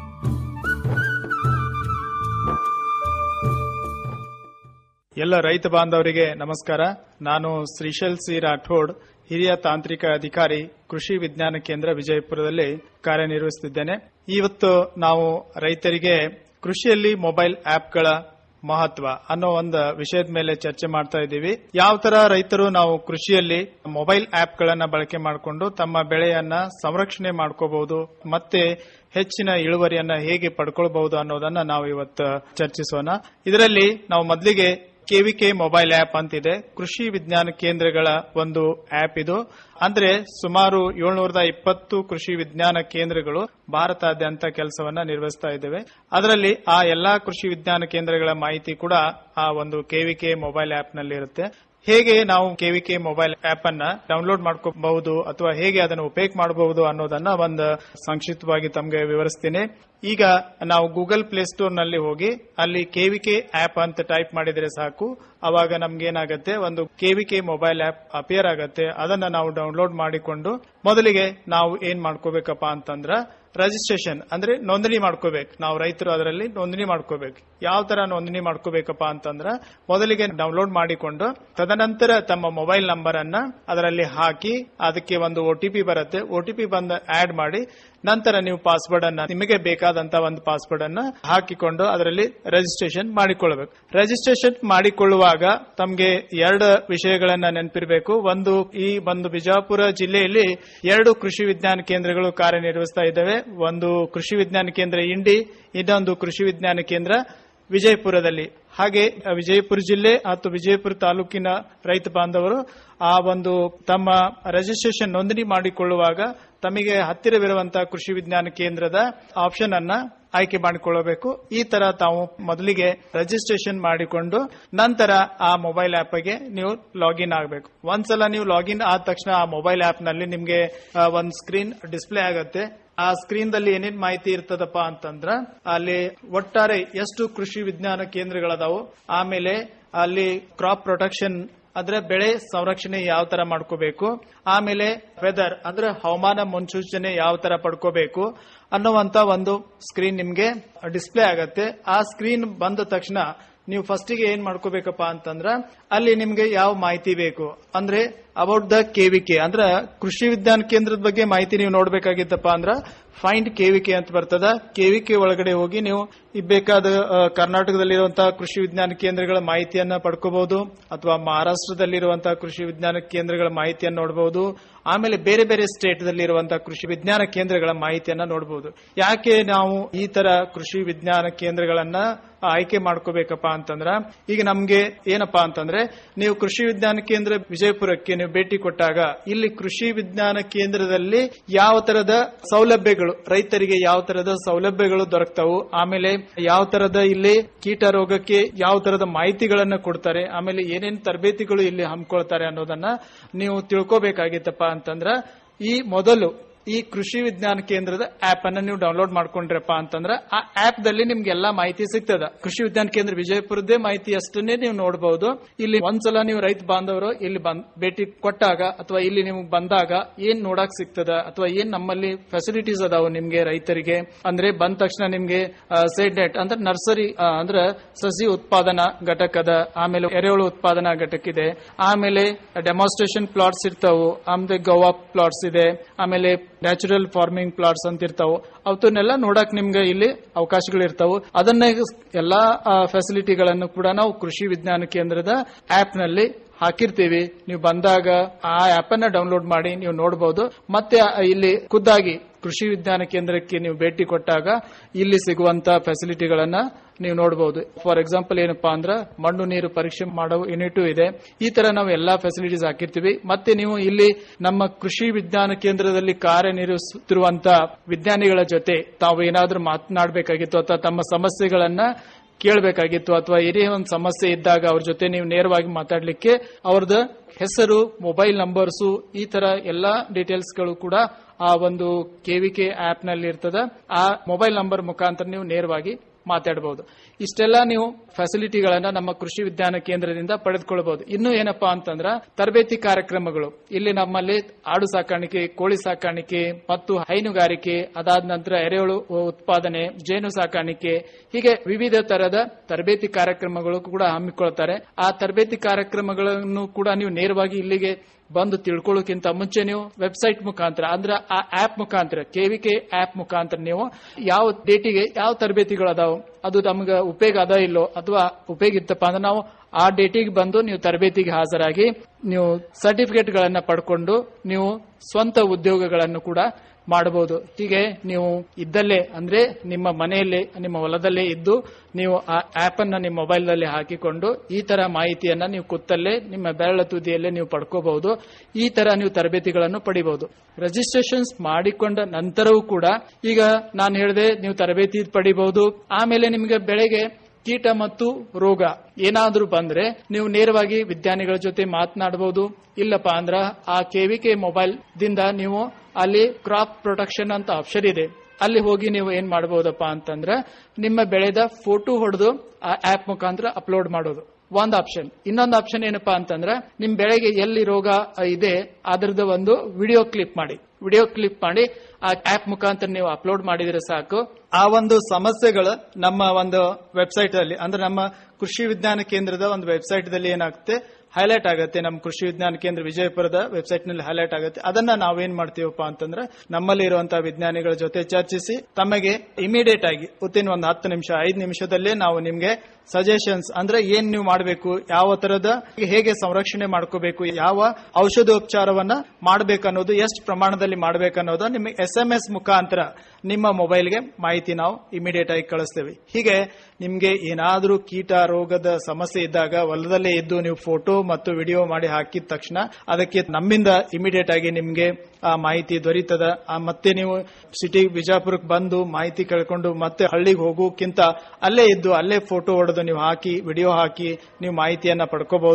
ಎಲ್ಲ ರೈತ ಬಾಂಧವರಿಗೆ ನಮಸ್ಕಾರ ನಾನು ಶ್ರೀಶೈಲ್ ಸಿ ರಾಠೋಡ್ ಹಿರಿಯ ತಾಂತ್ರಿಕ ಅಧಿಕಾರಿ ಕೃಷಿ ವಿಜ್ಞಾನ ಕೇಂದ್ರ ವಿಜಯಪುರದಲ್ಲಿ ಕಾರ್ಯನಿರ್ವಹಿಸುತ್ತಿದ್ದೇನೆ ಇವತ್ತು ನಾವು ರೈತರಿಗೆ ಕೃಷಿಯಲ್ಲಿ ಮೊಬೈಲ್ ಆಪ್ಗಳ ಮಹತ್ವ ಅನ್ನೋ ಒಂದು ವಿಷಯದ ಮೇಲೆ ಚರ್ಚೆ ಮಾಡ್ತಾ ಇದ್ದೀವಿ ಯಾವ ತರ ರೈತರು ನಾವು ಕೃಷಿಯಲ್ಲಿ ಮೊಬೈಲ್ ಆಪ್ಗಳನ್ನ ಬಳಕೆ ಮಾಡಿಕೊಂಡು ತಮ್ಮ ಬೆಳೆಯನ್ನ ಸಂರಕ್ಷಣೆ ಮಾಡ್ಕೋಬಹುದು ಮತ್ತೆ ಹೆಚ್ಚಿನ ಇಳುವರಿಯನ್ನ ಹೇಗೆ ಪಡ್ಕೊಳ್ಬಹುದು ಅನ್ನೋದನ್ನ ನಾವು ಇವತ್ತು ಚರ್ಚಿಸೋಣ ಇದರಲ್ಲಿ ನಾವು ಮೊದಲಿಗೆ ಕೆವಿಕೆ ಮೊಬೈಲ್ ಆಪ್ ಅಂತಿದೆ ಕೃಷಿ ವಿಜ್ಞಾನ ಕೇಂದ್ರಗಳ ಒಂದು ಆಪ್ ಇದು ಅಂದ್ರೆ ಸುಮಾರು ಏಳ್ನೂರದ ಇಪ್ಪತ್ತು ಕೃಷಿ ವಿಜ್ಞಾನ ಕೇಂದ್ರಗಳು ಭಾರತಾದ್ಯಂತ ಕೆಲಸವನ್ನ ನಿರ್ವಹಿಸ್ತಾ ಇದ್ದೇವೆ ಅದರಲ್ಲಿ ಆ ಎಲ್ಲಾ ಕೃಷಿ ವಿಜ್ಞಾನ ಕೇಂದ್ರಗಳ ಮಾಹಿತಿ ಕೂಡ ಆ ಒಂದು ಕೆವಿಕೆ ಮೊಬೈಲ್ ಆಪ್ ನಲ್ಲಿ ಇರುತ್ತೆ ಹೇಗೆ ನಾವು ಕೆವಿಕೆ ಮೊಬೈಲ್ ಆಪ್ ಅನ್ನ ಡೌನ್ಲೋಡ್ ಮಾಡ್ಕೋಬಹುದು ಅಥವಾ ಹೇಗೆ ಅದನ್ನು ಉಪಯೋಗ ಮಾಡಬಹುದು ಅನ್ನೋದನ್ನ ಒಂದು ಸಂಕ್ಷಿಪ್ತವಾಗಿ ತಮಗೆ ವಿವರಿಸ್ತೀನಿ ಈಗ ನಾವು ಗೂಗಲ್ ಪ್ಲೇಸ್ಟೋರ್ ನಲ್ಲಿ ಹೋಗಿ ಅಲ್ಲಿ ಕೆವಿಕೆ ಆಪ್ ಅಂತ ಟೈಪ್ ಮಾಡಿದ್ರೆ ಸಾಕು ಅವಾಗ ನಮ್ಗೆ ಏನಾಗುತ್ತೆ ಒಂದು ಕೆವಿಕೆ ಮೊಬೈಲ್ ಆಪ್ ಅಪಿಯರ್ ಆಗುತ್ತೆ ಅದನ್ನ ನಾವು ಡೌನ್ಲೋಡ್ ಮಾಡಿಕೊಂಡು ಮೊದಲಿಗೆ ನಾವು ಏನ್ ಮಾಡ್ಕೋಬೇಕಪ್ಪ ಅಂತಂದ್ರ ರಿಜಿಸ್ಟ್ರೇಷನ್ ಅಂದ್ರೆ ನೋಂದಣಿ ಮಾಡ್ಕೋಬೇಕು ನಾವು ರೈತರು ಅದರಲ್ಲಿ ನೋಂದಣಿ ಮಾಡ್ಕೋಬೇಕು ಯಾವ ತರ ನೋಂದಣಿ ಮಾಡ್ಕೋಬೇಕಪ್ಪ ಅಂತಂದ್ರ ಮೊದಲಿಗೆ ಡೌನ್ಲೋಡ್ ಮಾಡಿಕೊಂಡು ತದನಂತರ ತಮ್ಮ ಮೊಬೈಲ್ ನಂಬರ್ ಅನ್ನ ಅದರಲ್ಲಿ ಹಾಕಿ ಅದಕ್ಕೆ ಒಂದು ಒಟಿಪಿ ಬರುತ್ತೆ ಒಟಿಪಿ ಬಂದ ಆಡ್ ಮಾಡಿ ನಂತರ ನೀವು ಪಾಸ್ವರ್ಡ್ ಅನ್ನ ನಿಮಗೆ ಬೇಕಾದಂತ ಒಂದು ಪಾಸ್ವರ್ಡ್ ಅನ್ನ ಹಾಕಿಕೊಂಡು ಅದರಲ್ಲಿ ರಿಜಿಸ್ಟ್ರೇಷನ್ ಮಾಡಿಕೊಳ್ಳಬೇಕು ರಿಜಿಸ್ಟ್ರೇಷನ್ ಮಾಡಿಕೊಳ್ಳುವಾಗ ತಮಗೆ ಎರಡು ವಿಷಯಗಳನ್ನ ನೆನಪಿರಬೇಕು ಒಂದು ಈ ಒಂದು ಬಿಜಾಪುರ ಜಿಲ್ಲೆಯಲ್ಲಿ ಎರಡು ಕೃಷಿ ವಿಜ್ಞಾನ ಕೇಂದ್ರಗಳು ಕಾರ್ಯನಿರ್ವಹಿಸ್ತಾ ಇದ್ದಾವೆ ಒಂದು ಕೃಷಿ ವಿಜ್ಞಾನ ಕೇಂದ್ರ ಇಂಡಿ ಇನ್ನೊಂದು ಕೃಷಿ ವಿಜ್ಞಾನ ಕೇಂದ್ರ ವಿಜಯಪುರದಲ್ಲಿ ಹಾಗೆ ವಿಜಯಪುರ ಜಿಲ್ಲೆ ಮತ್ತು ವಿಜಯಪುರ ತಾಲೂಕಿನ ರೈತ ಬಾಂಧವರು ಆ ಒಂದು ತಮ್ಮ ರಿಜಿಸ್ಟ್ರೇಷನ್ ನೋಂದಣಿ ಮಾಡಿಕೊಳ್ಳುವಾಗ ತಮಗೆ ಹತ್ತಿರವಿರುವಂತಹ ಕೃಷಿ ವಿಜ್ಞಾನ ಕೇಂದ್ರದ ಆಪ್ಷನ್ ಅನ್ನ ಆಯ್ಕೆ ಮಾಡಿಕೊಳ್ಳಬೇಕು ಈ ತರ ತಾವು ಮೊದಲಿಗೆ ರಿಜಿಸ್ಟ್ರೇಷನ್ ಮಾಡಿಕೊಂಡು ನಂತರ ಆ ಮೊಬೈಲ್ ಆಪ್ಗೆ ನೀವು ಲಾಗಿನ್ ಆಗಬೇಕು ಒಂದ್ಸಲ ನೀವು ಲಾಗಿನ್ ಆದ ತಕ್ಷಣ ಆ ಮೊಬೈಲ್ ಆಪ್ ನಲ್ಲಿ ನಿಮ್ಗೆ ಒಂದು ಸ್ಕ್ರೀನ್ ಡಿಸ್ಪ್ಲೇ ಆಗುತ್ತೆ ಆ ಸ್ಕ್ರೀನ್ ದಲ್ಲಿ ಏನೇನ್ ಮಾಹಿತಿ ಇರ್ತದಪ್ಪ ಅಂತಂದ್ರ ಅಲ್ಲಿ ಒಟ್ಟಾರೆ ಎಷ್ಟು ಕೃಷಿ ವಿಜ್ಞಾನ ಕೇಂದ್ರಗಳದಾವು ಆಮೇಲೆ ಅಲ್ಲಿ ಕ್ರಾಪ್ ಪ್ರೊಟೆಕ್ಷನ್ ಅಂದ್ರೆ ಬೆಳೆ ಸಂರಕ್ಷಣೆ ಯಾವ ತರ ಮಾಡ್ಕೋಬೇಕು ಆಮೇಲೆ ವೆದರ್ ಅಂದ್ರೆ ಹವಾಮಾನ ಮುನ್ಸೂಚನೆ ಯಾವ ತರ ಪಡ್ಕೋಬೇಕು ಅನ್ನುವಂತ ಒಂದು ಸ್ಕ್ರೀನ್ ನಿಮ್ಗೆ ಡಿಸ್ಪ್ಲೇ ಆಗತ್ತೆ ಆ ಸ್ಕ್ರೀನ್ ಬಂದ ತಕ್ಷಣ ನೀವು ಫಸ್ಟಿಗೆ ಏನ್ ಮಾಡ್ಕೋಬೇಕಪ್ಪ ಅಂತಂದ್ರ ಅಲ್ಲಿ ನಿಮ್ಗೆ ಯಾವ ಮಾಹಿತಿ ಬೇಕು ಅಂದ್ರೆ ಅಬೌಟ್ ದ ಕೆವಿಕೆ ಅಂದ್ರ ಕೃಷಿ ವಿಜ್ಞಾನ ಕೇಂದ್ರದ ಬಗ್ಗೆ ಮಾಹಿತಿ ನೀವು ನೋಡ್ಬೇಕಾಗಿತ್ತಪ್ಪ ಅಂದ್ರ ಫೈಂಡ್ ಕೆವಿಕೆ ಅಂತ ಬರ್ತದ ಕೆವಿಕೆ ಒಳಗಡೆ ಹೋಗಿ ನೀವು ಈ ಬೇಕಾದ ಆ, ಕರ್ನಾಟಕದಲ್ಲಿರುವಂತಹ ಕೃಷಿ ವಿಜ್ಞಾನ ಕೇಂದ್ರಗಳ ಮಾಹಿತಿಯನ್ನ ಪಡ್ಕೋಬಹುದು ಅಥವಾ ಮಹಾರಾಷ್ಟ್ರದಲ್ಲಿರುವಂತಹ ಕೃಷಿ ವಿಜ್ಞಾನ ಕೇಂದ್ರಗಳ ಮಾಹಿತಿಯನ್ನು ನೋಡಬಹುದು ಆಮೇಲೆ ಬೇರೆ ಬೇರೆ ಸ್ಟೇಟ್ ದಲ್ಲಿರುವಂತಹ ಕೃಷಿ ವಿಜ್ಞಾನ ಕೇಂದ್ರಗಳ ಮಾಹಿತಿಯನ್ನ ನೋಡಬಹುದು ಯಾಕೆ ನಾವು ಈ ತರ ಕೃಷಿ ವಿಜ್ಞಾನ ಕೇಂದ್ರಗಳನ್ನ ಆಯ್ಕೆ ಮಾಡ್ಕೋಬೇಕಪ್ಪ ಅಂತಂದ್ರ ಈಗ ನಮ್ಗೆ ಏನಪ್ಪಾ ಅಂತಂದ್ರೆ ನೀವು ಕೃಷಿ ವಿಜ್ಞಾನ ಕೇಂದ್ರ ವಿಜಯಪುರಕ್ಕೆ ನೀವು ಭೇಟಿ ಕೊಟ್ಟಾಗ ಇಲ್ಲಿ ಕೃಷಿ ವಿಜ್ಞಾನ ಕೇಂದ್ರದಲ್ಲಿ ಯಾವ ತರದ ಸೌಲಭ್ಯಗಳು ರೈತರಿಗೆ ಯಾವ ತರದ ಸೌಲಭ್ಯಗಳು ದೊರಕ್ತಾವು ಆಮೇಲೆ ಯಾವ ತರದ ಇಲ್ಲಿ ಕೀಟ ರೋಗಕ್ಕೆ ಯಾವ ತರದ ಮಾಹಿತಿಗಳನ್ನ ಕೊಡ್ತಾರೆ ಆಮೇಲೆ ಏನೇನು ತರಬೇತಿಗಳು ಇಲ್ಲಿ ಹಮ್ಮಿಕೊಳ್ತಾರೆ ಅನ್ನೋದನ್ನ ನೀವು ತಿಳ್ಕೋಬೇಕಾಗಿತ್ತಪ್ಪ ಅಂತಂದ್ರ ಈ ಮೊದಲು ಈ ಕೃಷಿ ವಿಜ್ಞಾನ ಕೇಂದ್ರದ ಆಪ್ ಅನ್ನ ನೀವು ಡೌನ್ಲೋಡ್ ಮಾಡ್ಕೊಂಡ್ರಪ್ಪ ಅಂತಂದ್ರ ಆ ಆಪ್ ದಲ್ಲಿ ನಿಮ್ಗೆ ಎಲ್ಲಾ ಮಾಹಿತಿ ಸಿಗ್ತದ ಕೃಷಿ ವಿಜ್ಞಾನ ಕೇಂದ್ರ ವಿಜಯಪುರದೇ ಮಾಹಿತಿ ಅಷ್ಟನ್ನೇ ನೀವು ನೋಡಬಹುದು ಇಲ್ಲಿ ಒಂದ್ಸಲ ನೀವು ರೈತ ಬಾಂಧವರು ಇಲ್ಲಿ ಬಂದ್ ಭೇಟಿ ಕೊಟ್ಟಾಗ ಅಥವಾ ಇಲ್ಲಿ ನಿಮ್ಗೆ ಬಂದಾಗ ಏನ್ ನೋಡಕ್ ಸಿಗ್ತದ ಅಥವಾ ಏನ್ ನಮ್ಮಲ್ಲಿ ಫೆಸಿಲಿಟೀಸ್ ಅದಾವ ನಿಮ್ಗೆ ರೈತರಿಗೆ ಅಂದ್ರೆ ಬಂದ ತಕ್ಷಣ ನಿಮ್ಗೆ ಸೈಡ್ ನೆಟ್ ಅಂದ್ರೆ ನರ್ಸರಿ ಅಂದ್ರೆ ಸಸಿ ಉತ್ಪಾದನಾ ಘಟಕದ ಆಮೇಲೆ ಎರೆಹುಳು ಉತ್ಪಾದನಾ ಘಟಕ ಇದೆ ಆಮೇಲೆ ಡೆಮಾನ್ಸ್ಟ್ರೇಷನ್ ಪ್ಲಾಟ್ಸ್ ಇರ್ತಾವು ಆಮೇಲೆ ಗೋವಾ ಪ್ಲಾಟ್ಸ್ ಇದೆ ಆಮೇಲೆ ನ್ಯಾಚುರಲ್ ಫಾರ್ಮಿಂಗ್ ಪ್ಲಾಟ್ಸ್ ಅಂತ ಇರ್ತಾವು ಅವತ್ತನ್ನೆಲ್ಲ ನೋಡಕ್ ನಿಮ್ಗೆ ಇಲ್ಲಿ ಅವಕಾಶಗಳು ಇರ್ತಾವು ಅದನ್ನ ಎಲ್ಲಾ ಫೆಸಿಲಿಟಿಗಳನ್ನು ಕೂಡ ನಾವು ಕೃಷಿ ವಿಜ್ಞಾನ ಕೇಂದ್ರದ ಆಪ್ ನಲ್ಲಿ ಹಾಕಿರ್ತೀವಿ ನೀವು ಬಂದಾಗ ಆ ಆಪ್ ಅನ್ನ ಡೌನ್ಲೋಡ್ ಮಾಡಿ ನೀವು ನೋಡಬಹುದು ಮತ್ತೆ ಇಲ್ಲಿ ಖುದ್ದಾಗಿ ಕೃಷಿ ವಿಜ್ಞಾನ ಕೇಂದ್ರಕ್ಕೆ ನೀವು ಭೇಟಿ ಕೊಟ್ಟಾಗ ಇಲ್ಲಿ ಸಿಗುವಂತ ಫೆಸಿಲಿಟಿಗಳನ್ನ ನೀವು ನೋಡಬಹುದು ಫಾರ್ ಎಕ್ಸಾಂಪಲ್ ಏನಪ್ಪಾ ಅಂದ್ರೆ ಮಣ್ಣು ನೀರು ಪರೀಕ್ಷೆ ಮಾಡೋ ಯೂನಿಟ್ ಇದೆ ಈ ತರ ನಾವು ಎಲ್ಲಾ ಫೆಸಿಲಿಟೀಸ್ ಹಾಕಿರ್ತೀವಿ ಮತ್ತೆ ನೀವು ಇಲ್ಲಿ ನಮ್ಮ ಕೃಷಿ ವಿಜ್ಞಾನ ಕೇಂದ್ರದಲ್ಲಿ ಕಾರ್ಯನಿರ್ವಹಿಸುತ್ತಿರುವಂತ ವಿಜ್ಞಾನಿಗಳ ಜೊತೆ ತಾವು ಏನಾದ್ರೂ ಮಾತನಾಡಬೇಕಾಗಿತ್ತು ಅಥವಾ ತಮ್ಮ ಸಮಸ್ಯೆಗಳನ್ನ ಕೇಳಬೇಕಾಗಿತ್ತು ಅಥವಾ ಏನೇ ಒಂದು ಸಮಸ್ಯೆ ಇದ್ದಾಗ ಅವ್ರ ಜೊತೆ ನೀವು ನೇರವಾಗಿ ಮಾತಾಡ್ಲಿಕ್ಕೆ ಅವ್ರದ್ದು ಹೆಸರು ಮೊಬೈಲ್ ನಂಬರ್ಸು ಈ ತರ ಎಲ್ಲಾ ಡೀಟೇಲ್ಸ್ ಗಳು ಕೂಡ ಆ ಒಂದು ಕೆವಿಕೆ ಆಪ್ ನಲ್ಲಿ ಇರ್ತದ ಆ ಮೊಬೈಲ್ ನಂಬರ್ ಮುಖಾಂತರ ನೀವು ನೇರವಾಗಿ ಮಾತಾಡಬಹುದು ಇಷ್ಟೆಲ್ಲ ನೀವು ಫೆಸಿಲಿಟಿಗಳನ್ನ ನಮ್ಮ ಕೃಷಿ ವಿಜ್ಞಾನ ಕೇಂದ್ರದಿಂದ ಪಡೆದುಕೊಳ್ಳಬಹುದು ಇನ್ನು ಏನಪ್ಪಾ ಅಂತಂದ್ರ ತರಬೇತಿ ಕಾರ್ಯಕ್ರಮಗಳು ಇಲ್ಲಿ ನಮ್ಮಲ್ಲಿ ಆಡು ಸಾಕಾಣಿಕೆ ಕೋಳಿ ಸಾಕಾಣಿಕೆ ಮತ್ತು ಹೈನುಗಾರಿಕೆ ಅದಾದ ನಂತರ ಎರೆಹುಳು ಉತ್ಪಾದನೆ ಜೇನು ಸಾಕಾಣಿಕೆ ಹೀಗೆ ವಿವಿಧ ತರದ ತರಬೇತಿ ಕಾರ್ಯಕ್ರಮಗಳು ಕೂಡ ಹಮ್ಮಿಕೊಳ್ತಾರೆ ಆ ತರಬೇತಿ ಕಾರ್ಯಕ್ರಮಗಳನ್ನು ಕೂಡ ನೀವು ನೇರವಾಗಿ ಇಲ್ಲಿಗೆ ಬಂದು ತಿಳ್ಕೊಳ್ಳೋಕ್ಕಿಂತ ಮುಂಚೆ ನೀವು ವೆಬ್ಸೈಟ್ ಮುಖಾಂತರ ಅಂದ್ರೆ ಆ ಆಪ್ ಮುಖಾಂತರ ಕೆವಿಕೆ ಆಪ್ ಮುಖಾಂತರ ನೀವು ಯಾವ ಡೇಟಿಗೆ ಯಾವ ತರಬೇತಿಗಳು ಅದಾವ ಅದು ನಮ್ಗೆ ಉಪಯೋಗ ಅದ ಇಲ್ಲೋ ಅಥವಾ ಉಪಯೋಗ ಇತ್ತಪ್ಪ ಅಂದ್ರೆ ನಾವು ಆ ಡೇಟಿಗೆ ಬಂದು ನೀವು ತರಬೇತಿಗೆ ಹಾಜರಾಗಿ ನೀವು ಸರ್ಟಿಫಿಕೇಟ್ ಗಳನ್ನ ಪಡ್ಕೊಂಡು ನೀವು ಸ್ವಂತ ಉದ್ಯೋಗಗಳನ್ನು ಕೂಡ ಮಾಡಬಹುದು ಹೀಗೆ ನೀವು ಇದ್ದಲ್ಲೇ ಅಂದ್ರೆ ನಿಮ್ಮ ಮನೆಯಲ್ಲೇ ನಿಮ್ಮ ಹೊಲದಲ್ಲೇ ಇದ್ದು ನೀವು ಆ ಆಪ್ ಅನ್ನ ನಿಮ್ಮ ಮೊಬೈಲ್ ನಲ್ಲಿ ಹಾಕಿಕೊಂಡು ಈ ತರ ಮಾಹಿತಿಯನ್ನ ನೀವು ಕೂತಲ್ಲೇ ನಿಮ್ಮ ಬೆರಳ ತುದಿಯಲ್ಲೇ ನೀವು ಪಡ್ಕೋಬಹುದು ಈ ತರ ನೀವು ತರಬೇತಿಗಳನ್ನು ಪಡಿಬಹುದು ರಿಜಿಸ್ಟ್ರೇಷನ್ಸ್ ಮಾಡಿಕೊಂಡ ನಂತರವೂ ಕೂಡ ಈಗ ನಾನು ಹೇಳಿದೆ ನೀವು ತರಬೇತಿ ಪಡಿಬಹುದು ಆಮೇಲೆ ನಿಮಗೆ ಬೆಳೆಗೆ ಕೀಟ ಮತ್ತು ರೋಗ ಏನಾದ್ರೂ ಬಂದ್ರೆ ನೀವು ನೇರವಾಗಿ ವಿಜ್ಞಾನಿಗಳ ಜೊತೆ ಮಾತನಾಡಬಹುದು ಇಲ್ಲಪ್ಪ ಅಂದ್ರ ಆ ಕೆವಿಕೆ ಮೊಬೈಲ್ ದಿಂದ ನೀವು ಅಲ್ಲಿ ಕ್ರಾಪ್ ಪ್ರೊಟೆಕ್ಷನ್ ಅಂತ ಆಪ್ಷನ್ ಇದೆ ಅಲ್ಲಿ ಹೋಗಿ ನೀವು ಏನ್ ಮಾಡಬಹುದಪ್ಪ ಅಂತಂದ್ರೆ ನಿಮ್ಮ ಬೆಳೆದ ಫೋಟೋ ಹೊಡೆದು ಆ ಆಪ್ ಮುಖಾಂತರ ಅಪ್ಲೋಡ್ ಮಾಡೋದು ಒಂದ್ ಆಪ್ಷನ್ ಇನ್ನೊಂದು ಆಪ್ಷನ್ ಏನಪ್ಪಾ ಅಂತಂದ್ರೆ ನಿಮ್ ಬೆಳೆಗೆ ಎಲ್ಲಿ ರೋಗ ಇದೆ ಅದರದ ಒಂದು ವಿಡಿಯೋ ಕ್ಲಿಪ್ ಮಾಡಿ ವಿಡಿಯೋ ಕ್ಲಿಪ್ ಮಾಡಿ ಆ ಆಪ್ ಮುಖಾಂತರ ನೀವು ಅಪ್ಲೋಡ್ ಮಾಡಿದ್ರೆ ಸಾಕು ಆ ಒಂದು ಸಮಸ್ಯೆಗಳು ನಮ್ಮ ಒಂದು ವೆಬ್ಸೈಟ್ ಅಲ್ಲಿ ಅಂದ್ರೆ ನಮ್ಮ ಕೃಷಿ ವಿಜ್ಞಾನ ಕೇಂದ್ರದ ಒಂದು ವೆಬ್ಸೈಟ್ ದಲ್ಲಿ ಏನಾಗುತ್ತೆ ಹೈಲೈಟ್ ಆಗುತ್ತೆ ನಮ್ಮ ಕೃಷಿ ವಿಜ್ಞಾನ ಕೇಂದ್ರ ವಿಜಯಪುರದ ವೆಬ್ಸೈಟ್ ನಲ್ಲಿ ಹೈಲೈಟ್ ಆಗುತ್ತೆ ಅದನ್ನ ನಾವೇನ್ ಮಾಡ್ತೀವಪ್ಪ ಅಂತಂದ್ರೆ ನಮ್ಮಲ್ಲಿ ಇರುವಂತಹ ವಿಜ್ಞಾನಿಗಳ ಜೊತೆ ಚರ್ಚಿಸಿ ತಮಗೆ ಇಮಿಡಿಯೇಟ್ ಆಗಿ ಉತ್ತಿನ ಒಂದು ಹತ್ತು ನಿಮಿಷ ಐದು ನಿಮಿಷದಲ್ಲೇ ನಾವು ನಿಮ್ಗೆ ಸಜೆಷನ್ಸ್ ಅಂದ್ರೆ ಏನ್ ನೀವು ಮಾಡಬೇಕು ಯಾವ ತರದ ಹೇಗೆ ಸಂರಕ್ಷಣೆ ಮಾಡ್ಕೋಬೇಕು ಯಾವ ಔಷಧೋಪಚಾರವನ್ನ ಮಾಡಬೇಕನ್ನೋದು ಎಷ್ಟು ಪ್ರಮಾಣದಲ್ಲಿ ಮಾಡಬೇಕನ್ನೋದು ನಿಮಗೆ ಎಸ್ ಎಂ ಎಸ್ ಮುಖಾಂತರ ನಿಮ್ಮ ಮೊಬೈಲ್ಗೆ ಮಾಹಿತಿ ನಾವು ಇಮಿಡಿಯೇಟ್ ಆಗಿ ಕಳಿಸ್ತೇವೆ ಹೀಗೆ ನಿಮ್ಗೆ ಏನಾದ್ರೂ ಕೀಟ ರೋಗದ ಸಮಸ್ಯೆ ಇದ್ದಾಗ ಹೊಲದಲ್ಲೇ ಇದ್ದು ನೀವು ಫೋಟೋ ಮತ್ತು ವಿಡಿಯೋ ಮಾಡಿ ಹಾಕಿದ ತಕ್ಷಣ ಅದಕ್ಕೆ ನಮ್ಮಿಂದ ಇಮಿಡಿಯೇಟ್ ಆಗಿ ನಿಮ್ಗೆ ಆ ಮಾಹಿತಿ ದೊರೀತದ ಆ ಮತ್ತೆ ನೀವು ಸಿಟಿ ಬಿಜಾಪುರಕ್ಕೆ ಬಂದು ಮಾಹಿತಿ ಕೇಳ್ಕೊಂಡು ಮತ್ತೆ ಹಳ್ಳಿಗೆ ಹೋಗೋಕ್ಕಿಂತ ಅಲ್ಲೇ ಇದ್ದು ಅಲ್ಲೇ ಫೋಟೋ ಹೊಡೆದು ನೀವು ಹಾಕಿ ವಿಡಿಯೋ ಹಾಕಿ ನೀವು ಮಾಹಿತಿಯನ್ನ ಪಡ್ಕೋಬಹುದು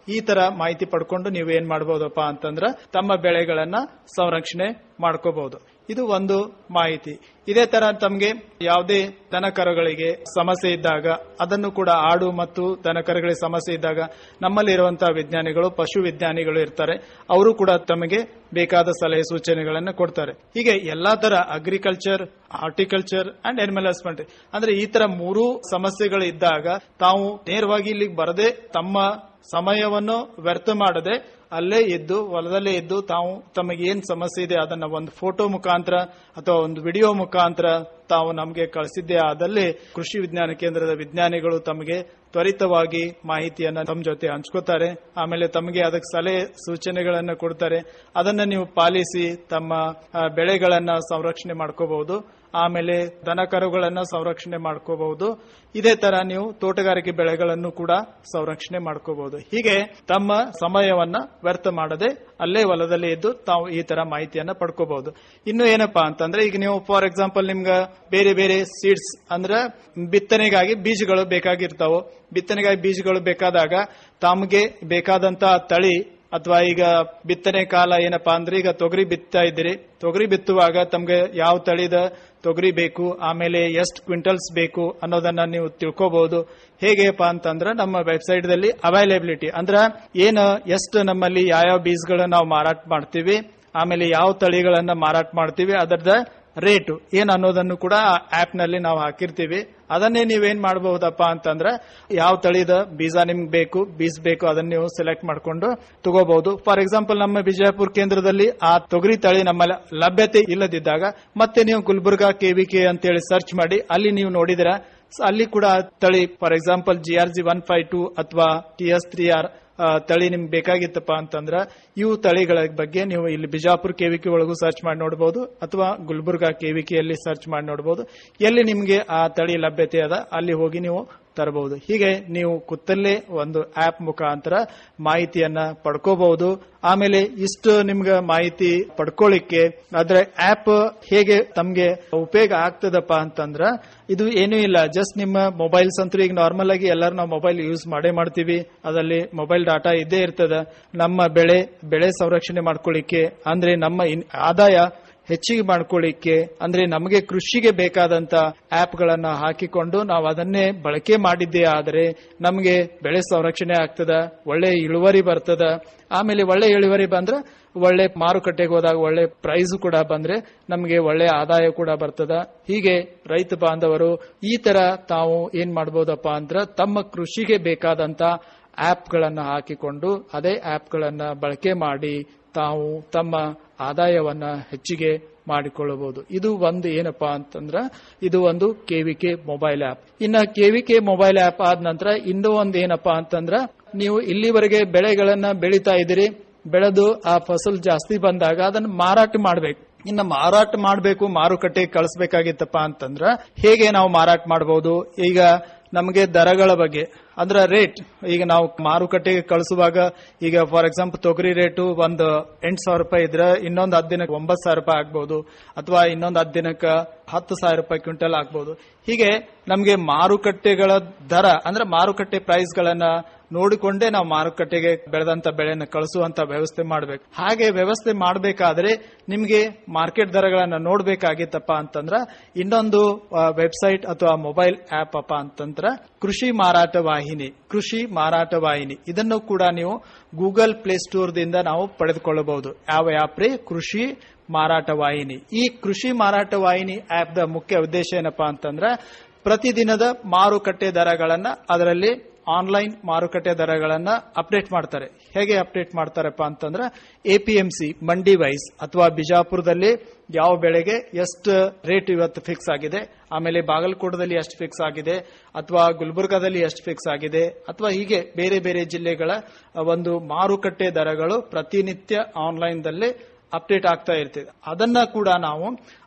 ಈ ತರ ಮಾಹಿತಿ ಪಡ್ಕೊಂಡು ನೀವು ಏನ್ ಮಾಡಬಹುದಪ್ಪ ಅಂತಂದ್ರ ತಮ್ಮ ಬೆಳೆಗಳನ್ನ ಸಂರಕ್ಷಣೆ ಮಾಡ್ಕೋಬಹುದು ಇದು ಒಂದು ಮಾಹಿತಿ ಇದೇ ತರ ತಮಗೆ ಯಾವುದೇ ದನಕರುಗಳಿಗೆ ಸಮಸ್ಯೆ ಇದ್ದಾಗ ಅದನ್ನು ಕೂಡ ಆಡು ಮತ್ತು ದನಕರುಗಳಿಗೆ ಸಮಸ್ಯೆ ಇದ್ದಾಗ ನಮ್ಮಲ್ಲಿರುವಂತಹ ವಿಜ್ಞಾನಿಗಳು ಪಶು ವಿಜ್ಞಾನಿಗಳು ಇರ್ತಾರೆ ಅವರು ಕೂಡ ತಮಗೆ ಬೇಕಾದ ಸಲಹೆ ಸೂಚನೆಗಳನ್ನು ಕೊಡ್ತಾರೆ ಹೀಗೆ ಎಲ್ಲಾ ತರ agriculture horticulture and animal husbandry ಅಂದ್ರೆ ಈ ತರ ಮೂರು ಸಮಸ್ಯೆಗಳು ಇದ್ದಾಗ ತಾವು ನೇರವಾಗಿ ಇಲ್ಲಿಗೆ ಬರದೆ ತಮ್ಮ ಸಮಯವನ್ನು ವ್ಯರ್ಥ ಮಾಡದೆ ಅಲ್ಲೇ ಇದ್ದು ಹೊಲದಲ್ಲೇ ಇದ್ದು ತಾವು ತಮಗೆ ಏನ್ ಸಮಸ್ಯೆ ಇದೆ ಅದನ್ನ ಒಂದು ಫೋಟೋ ಮುಖಾಂತರ ಅಥವಾ ಒಂದು ವಿಡಿಯೋ ಮುಖಾಂತರ ತಾವು ನಮಗೆ ಕಳಿಸಿದ್ದೇ ಆದಲ್ಲಿ ಕೃಷಿ ವಿಜ್ಞಾನ ಕೇಂದ್ರದ ವಿಜ್ಞಾನಿಗಳು ತಮಗೆ ತ್ವರಿತವಾಗಿ ಮಾಹಿತಿಯನ್ನ ತಮ್ಮ ಜೊತೆ ಹಂಚ್ಕೋತಾರೆ ಆಮೇಲೆ ತಮಗೆ ಅದಕ್ಕೆ ಸಲಹೆ ಸೂಚನೆಗಳನ್ನ ಕೊಡ್ತಾರೆ ಅದನ್ನ ನೀವು ಪಾಲಿಸಿ ತಮ್ಮ ಆ, ಬೆಳೆಗಳನ್ನ ಸಂರಕ್ಷಣೆ ಮಾಡ್ಕೋಬಹುದು ಆಮೇಲೆ ದನಕರುಗಳನ್ನ ಸಂರಕ್ಷಣೆ ಮಾಡ್ಕೋಬಹುದು ಇದೇ ತರ ನೀವು ತೋಟಗಾರಿಕೆ ಬೆಳೆಗಳನ್ನು ಕೂಡ ಸಂರಕ್ಷಣೆ ಮಾಡ್ಕೋಬಹುದು ಹೀಗೆ ತಮ್ಮ ಸಮಯವನ್ನ ವ್ಯರ್ಥ ಮಾಡದೆ ಅಲ್ಲೇ ಹೊಲದಲ್ಲಿ ಇದ್ದು ತಾವು ಈ ತರ ಮಾಹಿತಿಯನ್ನ ಪಡ್ಕೋಬಹುದು ಇನ್ನು ಏನಪ್ಪಾ ಅಂತಂದ್ರೆ ಈಗ ನೀವು ಫಾರ್ ಎಕ್ಸಾಂಪಲ್ ನಿಮ್ಗ ಬೇರೆ ಬೇರೆ ಸೀಡ್ಸ್ ಅಂದ್ರೆ ಬಿತ್ತನೆಗಾಗಿ ಬೀಜಗಳು ಬೇಕಾಗಿರ್ತಾವು ಬಿತ್ತನೆಗಾಗಿ ಬೀಜಗಳು ಬೇಕಾದಾಗ ತಮಗೆ ಬೇಕಾದಂತ ತಳಿ ಅಥವಾ ಈಗ ಬಿತ್ತನೆ ಕಾಲ ಏನಪ್ಪಾ ಅಂದ್ರೆ ಈಗ ತೊಗರಿ ಬಿತ್ತಾ ಇದ್ದೀರಿ ತೊಗರಿ ಬಿತ್ತುವಾಗ ತಮ್ಗೆ ಯಾವ ತಳಿದ ತೊಗರಿ ಬೇಕು ಆಮೇಲೆ ಎಷ್ಟು ಕ್ವಿಂಟಲ್ಸ್ ಬೇಕು ಅನ್ನೋದನ್ನ ನೀವು ತಿಳ್ಕೋಬಹುದು ಹೇಗೆಪ್ಪ ಅಂತಂದ್ರೆ ನಮ್ಮ ವೆಬ್ಸೈಟ್ ದಲ್ಲಿ ಅವೈಲೇಬಿಲಿಟಿ ಅಂದ್ರ ಏನು ಎಷ್ಟು ನಮ್ಮಲ್ಲಿ ಯಾವ್ಯಾವ ಬೀಜಗಳನ್ನ ನಾವು ಮಾರಾಟ ಮಾಡ್ತೀವಿ ಆಮೇಲೆ ಯಾವ ತಳಿಗಳನ್ನ ಮಾರಾಟ ಮಾಡ್ತೀವಿ ಅದರದ ರೇಟು ಏನ್ ಅನ್ನೋದನ್ನು ಕೂಡ ಆಪ್ ನಲ್ಲಿ ನಾವು ಹಾಕಿರ್ತೀವಿ ಅದನ್ನೇ ನೀವೇನ್ ಮಾಡಬಹುದಪ್ಪ ಅಂತಂದ್ರೆ ಯಾವ ತಳಿದ ಬೀಜ ನಿಮ್ಗೆ ಬೇಕು ಬೀಜ ಬೇಕು ಅದನ್ನ ನೀವು ಸೆಲೆಕ್ಟ್ ಮಾಡ್ಕೊಂಡು ತಗೋಬಹುದು ಫಾರ್ ಎಕ್ಸಾಂಪಲ್ ನಮ್ಮ ವಿಜಯಪುರ ಕೇಂದ್ರದಲ್ಲಿ ಆ ತೊಗರಿ ತಳಿ ನಮ್ಮ ಲಭ್ಯತೆ ಇಲ್ಲದಿದ್ದಾಗ ಮತ್ತೆ ನೀವು ಗುಲ್ಬರ್ಗಾ ಕೆವಿಕೆ ಅಂತೇಳಿ ಸರ್ಚ್ ಮಾಡಿ ಅಲ್ಲಿ ನೀವು ನೋಡಿದಿರ ಅಲ್ಲಿ ಕೂಡ ಆ ತಳಿ for example G R G one five two ಅಥವಾ ಟಿ ಎಸ್ ತ್ರೀ ಆರ್ ತಳಿ ನಿಮ್ಗೆ ಬೇಕಾಗಿತ್ತಪ್ಪ ಅಂತಂದ್ರ ಇವು ತಳಿಗಳ ಬಗ್ಗೆ ನೀವು ಇಲ್ಲಿ ಬಿಜಾಪುರ ಕೆವಿಕೆ ಒಳಗೂ ಸರ್ಚ್ ಮಾಡಿ ನೋಡಬಹುದು ಅಥವಾ ಗುಲ್ಬರ್ಗಾ ಕೆವಿಕೆಯಲ್ಲಿ ಸರ್ಚ್ ಮಾಡಿ ನೋಡಬಹುದು ಎಲ್ಲಿ ನಿಮ್ಗೆ ಆ ತಳಿ ಲಭ್ಯತೆ ಅದ ಅಲ್ಲಿ ಹೋಗಿ ನೀವು ತರಬಹುದು ಹೀಗೆ ನೀವು ಕುತ್ತಲ್ಲೇ ಒಂದು ಆಪ್ ಮುಖಾಂತರ ಮಾಹಿತಿಯನ್ನ ಪಡ್ಕೋಬಹುದು ಆಮೇಲೆ ಇಷ್ಟು ನಿಮ್ಗೆ ಮಾಹಿತಿ ಪಡ್ಕೊಳ್ಳಿಕ್ಕೆ ಅದ್ರ ಆಪ್ ಹೇಗೆ ತಮ್ಗೆ ಉಪಯೋಗ ಆಗ್ತದಪ್ಪ ಅಂತಂದ್ರ ಇದು ಏನೂ ಇಲ್ಲ ಜಸ್ಟ್ ನಿಮ್ಮ ಮೊಬೈಲ್ಸ್ ಅಂತೂ ಈಗ ನಾರ್ಮಲ್ ಆಗಿ ಎಲ್ಲರೂ ನಾವು ಮೊಬೈಲ್ ಯೂಸ್ ಮಾಡೇ ಮಾಡ್ತೀವಿ ಅದರಲ್ಲಿ ಮೊಬೈಲ್ ಡಾಟಾ ಇದ್ದೇ ಇರ್ತದ ನಮ್ಮ ಬೆಳೆ ಬೆಳೆ ಸಂರಕ್ಷಣೆ ಮಾಡ್ಕೊಳ್ಳಿಕ್ಕೆ ಅಂದ್ರೆ ನಮ್ಮ ಇನ್- ಆದಾಯ ಹೆಚ್ಚಿಗೆ ಮಾಡ್ಕೊಳ್ಳಿಕ್ಕೆ ಅಂದ್ರೆ ನಮಗೆ ಕೃಷಿಗೆ ಬೇಕಾದಂತ ಆಪ್ ಗಳನ್ನ ಹಾಕಿಕೊಂಡು ನಾವು ಅದನ್ನೇ ಬಳಕೆ ಮಾಡಿದ್ದೇ ಆದರೆ ನಮಗೆ ಬೆಳೆ ಸಂರಕ್ಷಣೆ ಆಗ್ತದ ಒಳ್ಳೆ ಇಳುವರಿ ಬರ್ತದ ಆಮೇಲೆ ಒಳ್ಳೆ ಇಳುವರಿ ಬಂದ್ರೆ ಒಳ್ಳೆ ಮಾರುಕಟ್ಟೆಗೆ ಹೋದಾಗ ಒಳ್ಳೆ ಪ್ರೈಸ್ ಕೂಡ ಬಂದ್ರೆ ನಮಗೆ ಒಳ್ಳೆ ಆದಾಯ ಕೂಡ ಬರ್ತದ ಹೀಗೆ ರೈತ ಬಾಂಧವರು ಈ ತರ ತಾವು ಏನ್ ಮಾಡಬಹುದಪ್ಪ ಅಂದ್ರೆ ತಮ್ಮ ಕೃಷಿಗೆ ಬೇಕಾದಂತ ಆಪ್ ಗಳನ್ನ ಹಾಕಿಕೊಂಡು ಅದೇ ಆಪ್ ಗಳನ್ನ ಬಳಕೆ ಮಾಡಿ ತಾವು ತಮ್ಮ ಆದಾಯವನ್ನ ಹೆಚ್ಚಿಗೆ ಮಾಡಿಕೊಳ್ಳಬಹುದು ಇದು ಒಂದು ಏನಪ್ಪಾ ಅಂತಂದ್ರ ಇದು ಒಂದು ಕೆವಿಕೆ ಮೊಬೈಲ್ ಆಪ್ ಇನ್ನ ಕೆವಿಕೆ ಮೊಬೈಲ್ ಆಪ್ ಆದ ನಂತರ ಇನ್ನೂ ಒಂದು ಏನಪ್ಪಾ ಅಂತಂದ್ರ ನೀವು ಇಲ್ಲಿವರೆಗೆ ಬೆಳೆಗಳನ್ನ ಬೆಳೀತಾ ಇದ್ದೀರಿ ಬೆಳೆದು ಆ ಫಸಲ್ ಜಾಸ್ತಿ ಬಂದಾಗ ಅದನ್ನ ಮಾರಾಟ ಮಾಡಬೇಕು ಇನ್ನ ಮಾರಾಟ ಮಾಡಬೇಕು ಮಾರುಕಟ್ಟೆಗೆ ಕಳಿಸ್ಬೇಕಾಗಿತ್ತಪ್ಪ ಅಂತಂದ್ರ ಹೇಗೆ ನಾವು ಮಾರಾಟ ಮಾಡಬಹುದು ಈಗ ನಮಗೆ ದರಗಳ ಬಗ್ಗೆ ಅಂದ್ರೆ ರೇಟ್ ಈಗ ನಾವು ಮಾರುಕಟ್ಟೆಗೆ ಕಳಿಸುವಾಗ ಈಗ ಫಾರ್ ಎಕ್ಸಾಂಪಲ್ ತೊಗರಿ ರೇಟು ಒಂದು ಎಂಟು ಸಾವಿರ ರೂಪಾಯಿ ಇದ್ರೆ ಇನ್ನೊಂದು ಹತ್ತು ದಿನಕ್ಕೆ ಒಂಬತ್ತು ಸಾವಿರ ರೂಪಾಯಿ ಆಗ್ಬಹುದು ಅಥವಾ ಇನ್ನೊಂದು ಹತ್ತು ದಿನಕ್ಕೆ ಹತ್ತು ಸಾವಿರ ರೂಪಾಯಿ ಕ್ವಿಂಟಲ್ ಆಗ್ಬಹುದು ಹೀಗೆ ನಮಗೆ ಮಾರುಕಟ್ಟೆಗಳ ದರ ಅಂದ್ರೆ ಮಾರುಕಟ್ಟೆ ಪ್ರೈಸ್ ಗಳನ್ನ ನೋಡಿಕೊಂಡೇ ನಾವು ಮಾರುಕಟ್ಟೆಗೆ ಬೆಳೆದಂತ ಬೆಳೆಯನ್ನು ಕಳಿಸುವಂತ ವ್ಯವಸ್ಥೆ ಮಾಡಬೇಕು ಹಾಗೆ ವ್ಯವಸ್ಥೆ ಮಾಡಬೇಕಾದ್ರೆ ನಿಮಗೆ ಮಾರ್ಕೆಟ್ ದರಗಳನ್ನ ನೋಡ್ಬೇಕಾಗಿತ್ತಪ್ಪ ಅಂತಂದ್ರ ಇನ್ನೊಂದು ವೆಬ್ಸೈಟ್ ಅಥವಾ ಮೊಬೈಲ್ ಆಪ್ ಅಪ್ಪ ಅಂತಂದ್ರ ಕೃಷಿ ಮಾರಾಟ ವಾಹಿನಿ ಕೃಷಿ ಮಾರಾಟ ವಾಹಿನಿ ಇದನ್ನು ಕೂಡ ನೀವು ಗೂಗಲ್ ಪ್ಲೇ ಸ್ಟೋರ್ ದಿಂದ ನಾವು ಪಡೆದುಕೊಳ್ಳಬಹುದು ಯಾವ ಆಪ್ ರೀ ಕೃಷಿ ಮಾರಾಟ ವಾಹಿನಿ ಈ ಕೃಷಿ ಮಾರಾಟ ವಾಹಿನಿ ಆಪ್ ದ ಮುಖ್ಯ ಉದ್ದೇಶ ಏನಪ್ಪಾ ಅಂತಂದ್ರ ಪ್ರತಿದಿನದ ಮಾರುಕಟ್ಟೆ ದರಗಳನ್ನ ಅದರಲ್ಲಿ ಆನ್ಲೈನ್ ಮಾರುಕಟ್ಟೆ ದರಗಳನ್ನ ಅಪ್ಡೇಟ್ ಮಾಡ್ತಾರೆ ಹೇಗೆ ಅಪ್ಡೇಟ್ ಮಾಡ್ತಾರಪ್ಪ ಅಂತಂದ್ರೆ ಎಪಿಎಂಸಿ ಮಂಡಿ ವೈಸ್ ಅಥವಾ ಬಿಜಾಪುರದಲ್ಲಿ ಯಾವ ಬೆಳೆಗೆ ಎಷ್ಟು ರೇಟ್ ಇವತ್ತು ಫಿಕ್ಸ್ ಆಗಿದೆ ಆಮೇಲೆ ಬಾಗಲಕೋಟದಲ್ಲಿ ಎಷ್ಟು ಫಿಕ್ಸ್ ಆಗಿದೆ ಅಥವಾ ಗುಲ್ಬರ್ಗಾದಲ್ಲಿ ಎಷ್ಟು ಫಿಕ್ಸ್ ಆಗಿದೆ ಅಥವಾ ಹೀಗೆ ಬೇರೆ ಬೇರೆ ಜಿಲ್ಲೆಗಳ ಒಂದು ಮಾರುಕಟ್ಟೆ ದರಗಳು ಪ್ರತಿನಿತ್ಯ ಆನ್ಲೈನ್ ದಲ್ಲಿ ಅಪ್ಡೇಟ್ ಆಗ್ತಾ ಇರ್ತದೆ ಅದನ್ನ ಕೂಡ ನಾವು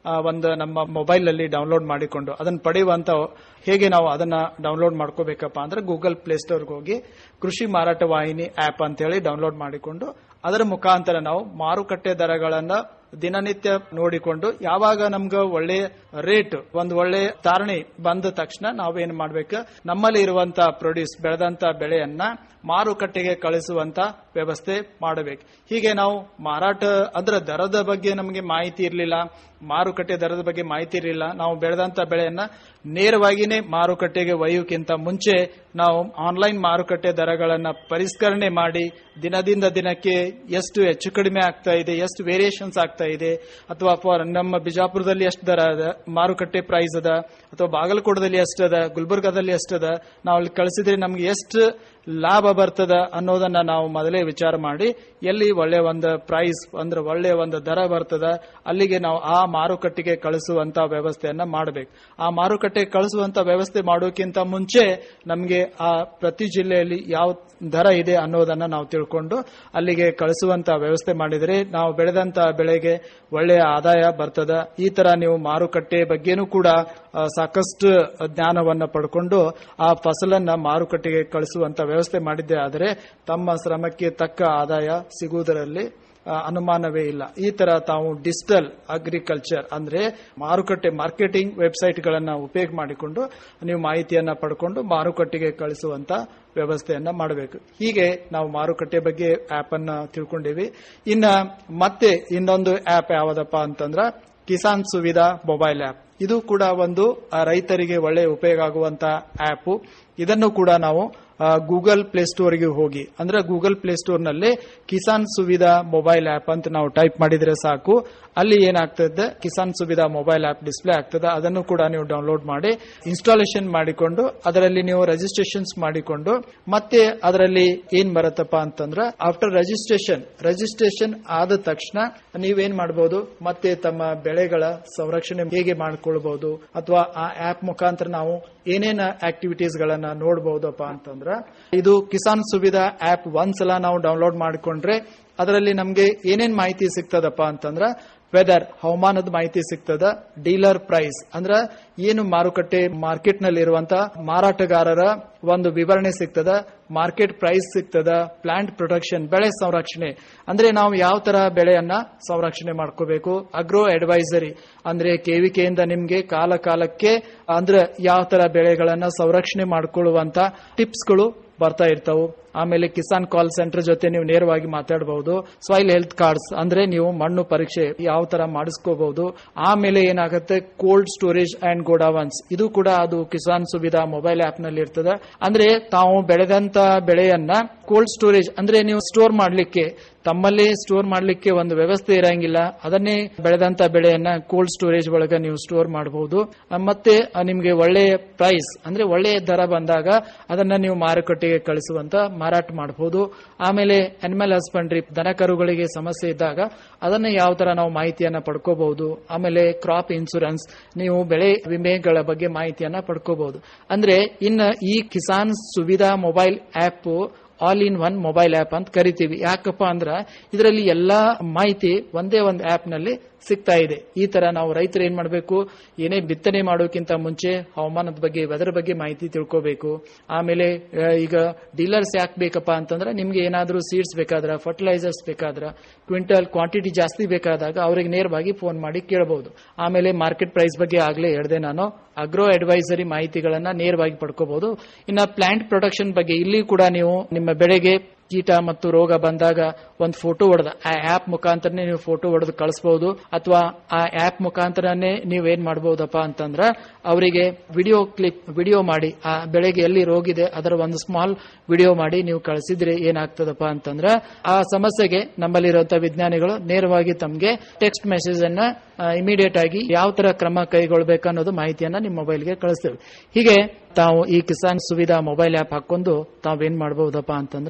ಆ, ಒಂದು ನಮ್ಮ ಮೊಬೈಲ್ ಅಲ್ಲಿ ಡೌನ್ಲೋಡ್ ಮಾಡಿಕೊಂಡು ಅದನ್ನು ಪಡೆಯುವಂತ ಹೇಗೆ ನಾವು ಅದನ್ನ ಡೌನ್ಲೋಡ್ ಮಾಡ್ಕೋಬೇಕಪ್ಪ ಅಂದ್ರೆ ಗೂಗಲ್ ಪ್ಲೇಸ್ಟೋರ್ಗೆ ಹೋಗಿ ಕೃಷಿ ಮಾರಾಟ ವಾಹಿನಿ ಆಪ್ ಅಂತೇಳಿ ಡೌನ್ಲೋಡ್ ಮಾಡಿಕೊಂಡು ಅದರ ಮುಖಾಂತರ ನಾವು ಮಾರುಕಟ್ಟೆ ದರಗಳನ್ನ ದಿನನಿತ್ಯ ನೋಡಿಕೊಂಡು ಯಾವಾಗ ನಮ್ಗೆ ಒಳ್ಳೆ ರೇಟ್ ಒಂದು ಒಳ್ಳೆ ತಾರಣಿ ಬಂದ ತಕ್ಷಣ ನಾವೇನ್ ಮಾಡ್ಬೇಕು ನಮ್ಮಲ್ಲಿ ಇರುವಂತ ಪ್ರೊಡ್ಯೂಸ್ ಬೆಳೆದಂತ ಬೆಳೆಯನ್ನ ಮಾರುಕಟ್ಟೆಗೆ ಕಳಿಸುವಂತ ವ್ಯವಸ್ಥೆ ಮಾಡಬೇಕು ಹೀಗೆ ನಾವು ಮಾರಾಟ ಅದರ ದರದ ಬಗ್ಗೆ ನಮಗೆ ಮಾಹಿತಿ ಇರಲಿಲ್ಲ ಮಾರುಕಟ್ಟೆ ದರದ ಬಗ್ಗೆ ಮಾಹಿತಿ ಇರಲಿಲ್ಲ ನಾವು ಬೆಳೆದಂತ ಬೆಳೆಯನ್ನ ನೇರವಾಗಿನೇ ಮಾರುಕಟ್ಟೆಗೆ ಒಯ್ಯೋಕ್ಕಿಂತ ಮುಂಚೆ ನಾವು ಆನ್ಲೈನ್ ಮಾರುಕಟ್ಟೆ ದರಗಳನ್ನ ಪರಿಷ್ಕರಣೆ ಮಾಡಿ ದಿನದಿಂದ ದಿನಕ್ಕೆ ಎಷ್ಟು ಹೆಚ್ಚು ಕಡಿಮೆ ಆಗ್ತಾ ಇದೆ ಎಷ್ಟು ವೇರಿಯೇಷನ್ಸ್ ಆಗ್ತಾ ಇದೆ ಅಥವಾ ಫಾರ್ ನಮ್ಮ ಬಿಜಾಪುರದಲ್ಲಿ ಎಷ್ಟು ದರ ಅದ ಮಾರುಕಟ್ಟೆ ಪ್ರೈಸ್ ಅದ ಅಥವಾ ಬಾಗಲಕೋಟದಲ್ಲಿ ಎಷ್ಟದ ಗುಲ್ಬರ್ಗಾದಲ್ಲಿ ಎಷ್ಟದ ನಾವು ಅಲ್ಲಿ ಕಳಿಸಿದ್ರೆ ನಮ್ಗೆ ಎಷ್ಟು ಲಾಭ ಬರ್ತದ ಅನ್ನೋದನ್ನ ನಾವು ಮೊದಲೇ ವಿಚಾರ ಮಾಡಿ ಎಲ್ಲಿ ಒಳ್ಳೆ ಒಂದು ಪ್ರೈಸ್ ಅಂದ್ರೆ ಒಳ್ಳೆ ಒಂದು ದರ ಬರ್ತದ ಅಲ್ಲಿಗೆ ನಾವು ಆ ಮಾರುಕಟ್ಟೆಗೆ ಕಳಿಸುವಂತ ವ್ಯವಸ್ಥೆಯನ್ನ ಮಾಡಬೇಕು ಆ ಮಾರುಕಟ್ಟೆ ಕಳಿಸುವಂತ ವ್ಯವಸ್ಥೆ ಮಾಡೋಕ್ಕಿಂತ ಮುಂಚೆ ನಮಗೆ ಆ ಪ್ರತಿ ಜಿಲ್ಲೆಯಲ್ಲಿ ಯಾವ ದರ ಇದೆ ಅನ್ನೋದನ್ನ ನಾವು ತಿಳ್ಕೊಂಡು ಅಲ್ಲಿಗೆ ಕಳಿಸುವಂತ ವ್ಯವಸ್ಥೆ ಮಾಡಿದರೆ ನಾವು ಬೆಳೆದಂತ ಬೆಳೆಗೆ ಒಳ್ಳೆಯ ಆದಾಯ ಬರ್ತದ ಈ ತರ ನೀವು ಮಾರುಕಟ್ಟೆ ಬಗ್ಗೆನೂ ಕೂಡ ಆ, ಸಾಕಷ್ಟು ಜ್ಞಾನವನ್ನ ಪಡ್ಕೊಂಡು ಆ ಫಸಲನ್ನ ಮಾರುಕಟ್ಟೆಗೆ ಕಳಿಸುವಂತ ವ್ಯವಸ್ಥೆ ಮಾಡಿದ್ದೆ ಆದರೆ ತಮ್ಮ ಶ್ರಮಕ್ಕೆ ತಕ್ಕ ಆದಾಯ ಸಿಗುವುದರಲ್ಲಿ ಆ, ಅನುಮಾನವೇ ಇಲ್ಲ ಈ ತರ ತಾವು ಡಿಜಿಟಲ್ ಅಗ್ರಿಕಲ್ಚರ್ ಅಂದ್ರೆ ಮಾರುಕಟ್ಟೆ ಮಾರ್ಕೆಟಿಂಗ್ ವೆಬ್ಸೈಟ್ ಗಳನ್ನ ಉಪಯೋಗ ಮಾಡಿಕೊಂಡು ನೀವು ಮಾಹಿತಿಯನ್ನ ಪಡ್ಕೊಂಡು ಮಾರುಕಟ್ಟೆಗೆ ಕಳಿಸುವಂತ ವ್ಯವಸ್ಥೆಯನ್ನ ಮಾಡಬೇಕು ಹೀಗೆ ನಾವು ಮಾರುಕಟ್ಟೆ ಬಗ್ಗೆ ಆಪ್ ಅನ್ನ ತಿಳ್ಕೊಂಡಿವಿ ಇನ್ನ ಮತ್ತೆ ಇನ್ನೊಂದು ಆಪ್ ಯಾವ್ದಪ್ಪ ಅಂತಂದ್ರ ಕಿಸಾನ್ ಸುವಿಧಾ ಮೊಬೈಲ್ ಆಪ್ ಇದು ಕೂಡ ಒಂದು ಆ, ರೈತರಿಗೆ ಒಳ್ಳೆ ಉಪಯೋಗ ಆಗುವಂತ ಆಪ್ ಇದನ್ನು ಕೂಡ ನಾವು ಗೂಗಲ್ ಪ್ಲೇಸ್ಟೋರ್ಗೆ ಹೋಗಿ ಅಂದ್ರೆ ಗೂಗಲ್ ಪ್ಲೇಸ್ಟೋರ್ನಲ್ಲಿ ಕಿಸಾನ್ ಸುವಿಧಾ ಮೊಬೈಲ್ ಆಪ್ ಅಂತ ನಾವು ಟೈಪ್ ಮಾಡಿದ್ರೆ ಸಾಕು ಅಲ್ಲಿ ಏನಾಗ್ತದೆ Kisan Suvidha mobile app display ಆಗ್ತದೆ ಅದನ್ನು ಕೂಡ ನೀವು ಡೌನ್ಲೋಡ್ ಮಾಡಿ ಇನ್ಸ್ಟಾಲೇಷನ್ ಮಾಡಿಕೊಂಡು ಅದರಲ್ಲಿ ನೀವು ರಿಜಿಸ್ಟ್ರೇಷನ್ಸ್ ಮಾಡಿಕೊಂಡು ಮತ್ತೆ ಅದರಲ್ಲಿ ಏನ್ ಬರುತ್ತಪ್ಪ ಅಂತಂದ್ರೆ ಆಫ್ಟರ್ ರಿಜಿಸ್ಟ್ರೇಷನ್ ರಿಜಿಸ್ಟ್ರೇಷನ್ ಆದ ತಕ್ಷಣ ನೀವೇನ್ ಮಾಡಬಹುದು ಮತ್ತೆ ತಮ್ಮ ಬೆಳೆಗಳ ಸಂರಕ್ಷಣೆ ಹೇಗೆ ಮಾಡ್ಕೊಳ್ಬಹುದು ಅಥವಾ ಆ ಆಪ್ ಮುಖಾಂತರ ನಾವು ಏನೇನ ಆಕ್ಟಿವಿಟೀಸ್ ಗಳನ್ನ ನೋಡಬಹುದಪ್ಪ ಅಂತಂದ್ರ ಇದು ಕಿಸಾನ್ ಸುವಿಧಾ ಆಪ್ ಒಂದ್ಸಲ ನಾವು ಡೌನ್ಲೋಡ್ ಮಾಡಿಕೊಂಡ್ರೆ ಅದರಲ್ಲಿ ನಮ್ಗೆ ಏನೇನ್ ಮಾಹಿತಿ ಸಿಗ್ತದಪ್ಪ ಅಂತಂದ್ರ ವೆದರ್ ಹವಾಮಾನದ ಮಾಹಿತಿ ಸಿಗ್ತದ ಡೀಲರ್ ಪ್ರೈಸ್ ಅಂದ್ರ ಏನು ಮಾರುಕಟ್ಟೆ ಮಾರ್ಕೆಟ್ ನಲ್ಲಿ ಇರುವಂತ ಮಾರಾಟಗಾರರ ಒಂದು ವಿವರಣೆ ಸಿಗ್ತದ ಮಾರ್ಕೆಟ್ ಪ್ರೈಸ್ ಸಿಗ್ತದ ಪ್ಲಾಂಟ್ ಪ್ರೊಡಕ್ಷನ್ ಬೆಳೆ ಸಂರಕ್ಷಣೆ ಅಂದ್ರೆ ನಾವು ಯಾವ ತರ ಬೆಳೆಯನ್ನ ಸಂರಕ್ಷಣೆ ಮಾಡ್ಕೋಬೇಕು ಅಗ್ರೋ ಅಡ್ವೈಸರಿ ಅಂದ್ರೆ ಕೆವಿಕೆಯಿಂದ ನಿಮ್ಗೆ ಕಾಲ ಕಾಲಕ್ಕೆ ಅಂದ್ರೆ ಯಾವ ತರ ಬೆಳೆಗಳನ್ನ ಸಂರಕ್ಷಣೆ ಮಾಡ್ಕೊಳ್ಳುವಂತ ಟಿಪ್ಸ್ಗಳು ಬರ್ತಾ ಇರ್ತಾವು ಆಮೇಲೆ ಕಿಸಾನ್ ಕಾಲ್ ಸೆಂಟರ್ ಜೊತೆ ನೀವು ನೇರವಾಗಿ ಮಾತಾಡಬಹುದು ಸಾಯಿಲ್ ಹೆಲ್ತ್ ಕಾರ್ಡ್ಸ್ ಅಂದ್ರೆ ನೀವು ಮಣ್ಣು ಪರೀಕ್ಷೆ ಯಾವ ತರ ಮಾಡಿಸ್ಕೋಬಹುದು ಆಮೇಲೆ ಏನಾಗುತ್ತೆ ಕೋಲ್ಡ್ ಸ್ಟೋರೇಜ್ ಅಂಡ್ ಗೋಡಾವನ್ಸ್ ಇದು ಕೂಡ ಅದು ಕಿಸಾನ್ ಸುವಿಧಾ ಮೊಬೈಲ್ ಆಪ್ ನಲ್ಲಿ ಇರ್ತದೆ ಅಂದ್ರೆ ತಾವು ಬೆಳೆದಂತ ಬೆಳೆಯನ್ನ ಕೋಲ್ಡ್ ಸ್ಟೋರೇಜ್ ಅಂದ್ರೆ ನೀವು ಸ್ಟೋರ್ ಮಾಡ್ಲಿಕ್ಕೆ ತಮ್ಮಲ್ಲೇ ಸ್ಟೋರ್ ಮಾಡ್ಲಿಕ್ಕೆ ಒಂದು ವ್ಯವಸ್ಥೆ ಇರಂಗಿಲ್ಲ ಅದನ್ನೇ ಬೆಳೆದಂತ ಬೆಳೆಯನ್ನ ಕೋಲ್ಡ್ ಸ್ಟೋರೇಜ್ ಒಳಗೆ ನೀವು ಸ್ಟೋರ್ ಮಾಡಬಹುದು ಮತ್ತೆ ಆ, ನಿಮ್ಗೆ ಒಳ್ಳೆಯ ಪ್ರೈಸ್ ಅಂದ್ರೆ ಒಳ್ಳೆಯ ದರ ಬಂದಾಗ ಅದನ್ನ ನೀವು ಮಾರುಕಟ್ಟೆಗೆ ಕಳಿಸುವಂತ ಮಾರಾಟ ಮಾಡಬಹುದು ಆಮೇಲೆ ಅನಿಮಲ್ ಹಸ್ಬೆಂಡ್ರಿ ದನ ಕರುಗಳಿಗೆ ಸಮಸ್ಯೆ ಇದ್ದಾಗ ಅದನ್ನ ಯಾವ ತರ ನಾವು ಮಾಹಿತಿಯನ್ನ ಪಡ್ಕೋಬಹುದು ಆಮೇಲೆ ಕ್ರಾಪ್ ಇನ್ಸೂರೆನ್ಸ್ ನೀವು ಬೆಳೆ ವಿಮೆಗಳ ಬಗ್ಗೆ ಮಾಹಿತಿಯನ್ನ ಪಡ್ಕೋಬಹುದು ಅಂದ್ರೆ ಇನ್ನ ಈ Kisan Suvidha mobile app all in one mobile app ಅಂತ ಕರಿತೀವಿ ಯಾಕಪ್ಪ ಅಂದ್ರ ಇದರಲ್ಲಿ ಎಲ್ಲಾ ಮಾಹಿತಿ ಒಂದೇ ಒಂದು ಆಪ್ ನಲ್ಲಿ ಸಿಗ್ತಾ ಇದೆ ಈ ತರ ನಾವು ರೈತರು ಏನ್ ಮಾಡಬೇಕು ಏನೇ ಬಿತ್ತನೆ ಮಾಡೋಕ್ಕಿಂತ ಮುಂಚೆ ಹವಾಮಾನದ ಬಗ್ಗೆ ವೆದರ್ ಬಗ್ಗೆ ಮಾಹಿತಿ ತಿಳ್ಕೋಬೇಕು ಆಮೇಲೆ ಆ, ಈಗ ಡೀಲರ್ಸ್ ಯಾಕೆ ಬೇಕಪ್ಪ ಅಂತಂದ್ರೆ ನಿಮ್ಗೆ ಏನಾದ್ರೂ ಸೀಡ್ಸ್ ಬೇಕಾದ್ರ ಫರ್ಟಿಲೈಸರ್ಸ್ ಬೇಕಾದ್ರ ಕ್ವಿಂಟಲ್ ಕ್ವಾಂಟಿಟಿ ಜಾಸ್ತಿ ಬೇಕಾದಾಗ ಅವ್ರಿಗೆ ನೇರವಾಗಿ ಫೋನ್ ಮಾಡಿ ಕೇಳಬಹುದು ಆಮೇಲೆ ಮಾರ್ಕೆಟ್ ಪ್ರೈಸ್ ಬಗ್ಗೆ ಆಗ್ಲೇ ಹೇಳಿದೆ ನಾನು ಅಗ್ರೋ ಅಡ್ವೈಸರಿ ಮಾಹಿತಿಗಳನ್ನ ನೇರವಾಗಿ ಪಡ್ಕೋಬಹುದು ಇನ್ನ ಪ್ಲಾಂಟ್ ಪ್ರೊಡಕ್ಷನ್ ಬಗ್ಗೆ ಇಲ್ಲಿ ಕೂಡ ನೀವು ನಿಮ್ಮ ಬೆಳೆಗೆ ಕೀಟ ಮತ್ತು ರೋಗ ಬಂದಾಗ ಒಂದು ಫೋಟೋ ಹೊಡೆದ ಆ ಆಪ್ ಮುಖಾಂತರನೇ ನೀವು ಫೋಟೋ ಹೊಡೆದು ಕಳಿಸಬಹುದು ಅಥವಾ ಆ ಆಪ್ ಮುಖಾಂತರನೇ ನೀವು ಏನ್ ಮಾಡಬಹುದಪ್ಪ ಅಂತಂದ್ರ ಅವರಿಗೆ ವಿಡಿಯೋ ಕ್ಲಿಪ್ ವಿಡಿಯೋ ಮಾಡಿ ಆ ಬೆಳೆಗೆ ಎಲ್ಲಿ ರೋಗ ಇದೆ ಅದರ ಒಂದು ಸ್ಮಾಲ್ ವಿಡಿಯೋ ಮಾಡಿ ನೀವು ಕಳಿಸಿದ್ರೆ ಏನಾಗ್ತದಪ್ಪ ಅಂತಂದ್ರ ಆ ಸಮಸ್ಯೆಗೆ ನಮ್ಮಲ್ಲಿರುವಂತಹ ವಿಜ್ಞಾನಿಗಳು ನೇರವಾಗಿ ತಮಗೆ ಟೆಕ್ಸ್ಟ್ ಮೆಸೇಜ್ ಅನ್ನ ಇಮಿಡಿಯೇಟ್ ಆಗಿ ಯಾವ ತರ ಕ್ರಮ ಕೈಗೊಳ್ಳಬೇಕು ಅನ್ನೋದು ಮಾಹಿತಿಯನ್ನ ನಿಮ್ಮ ಮೊಬೈಲ್ಗೆ ಕಳಿಸ್ತೇವೆ ಹೀಗೆ ತಾವು ಈ ಕಿಸಾನ್ ಸುವಿಧಾ ಮೊಬೈಲ್ ಆಪ್ ಹಾಕೊಂಡು ತಾವೇನ್ ಮಾಡಬಹುದಪ್ಪ ಅಂತಂದ್ರ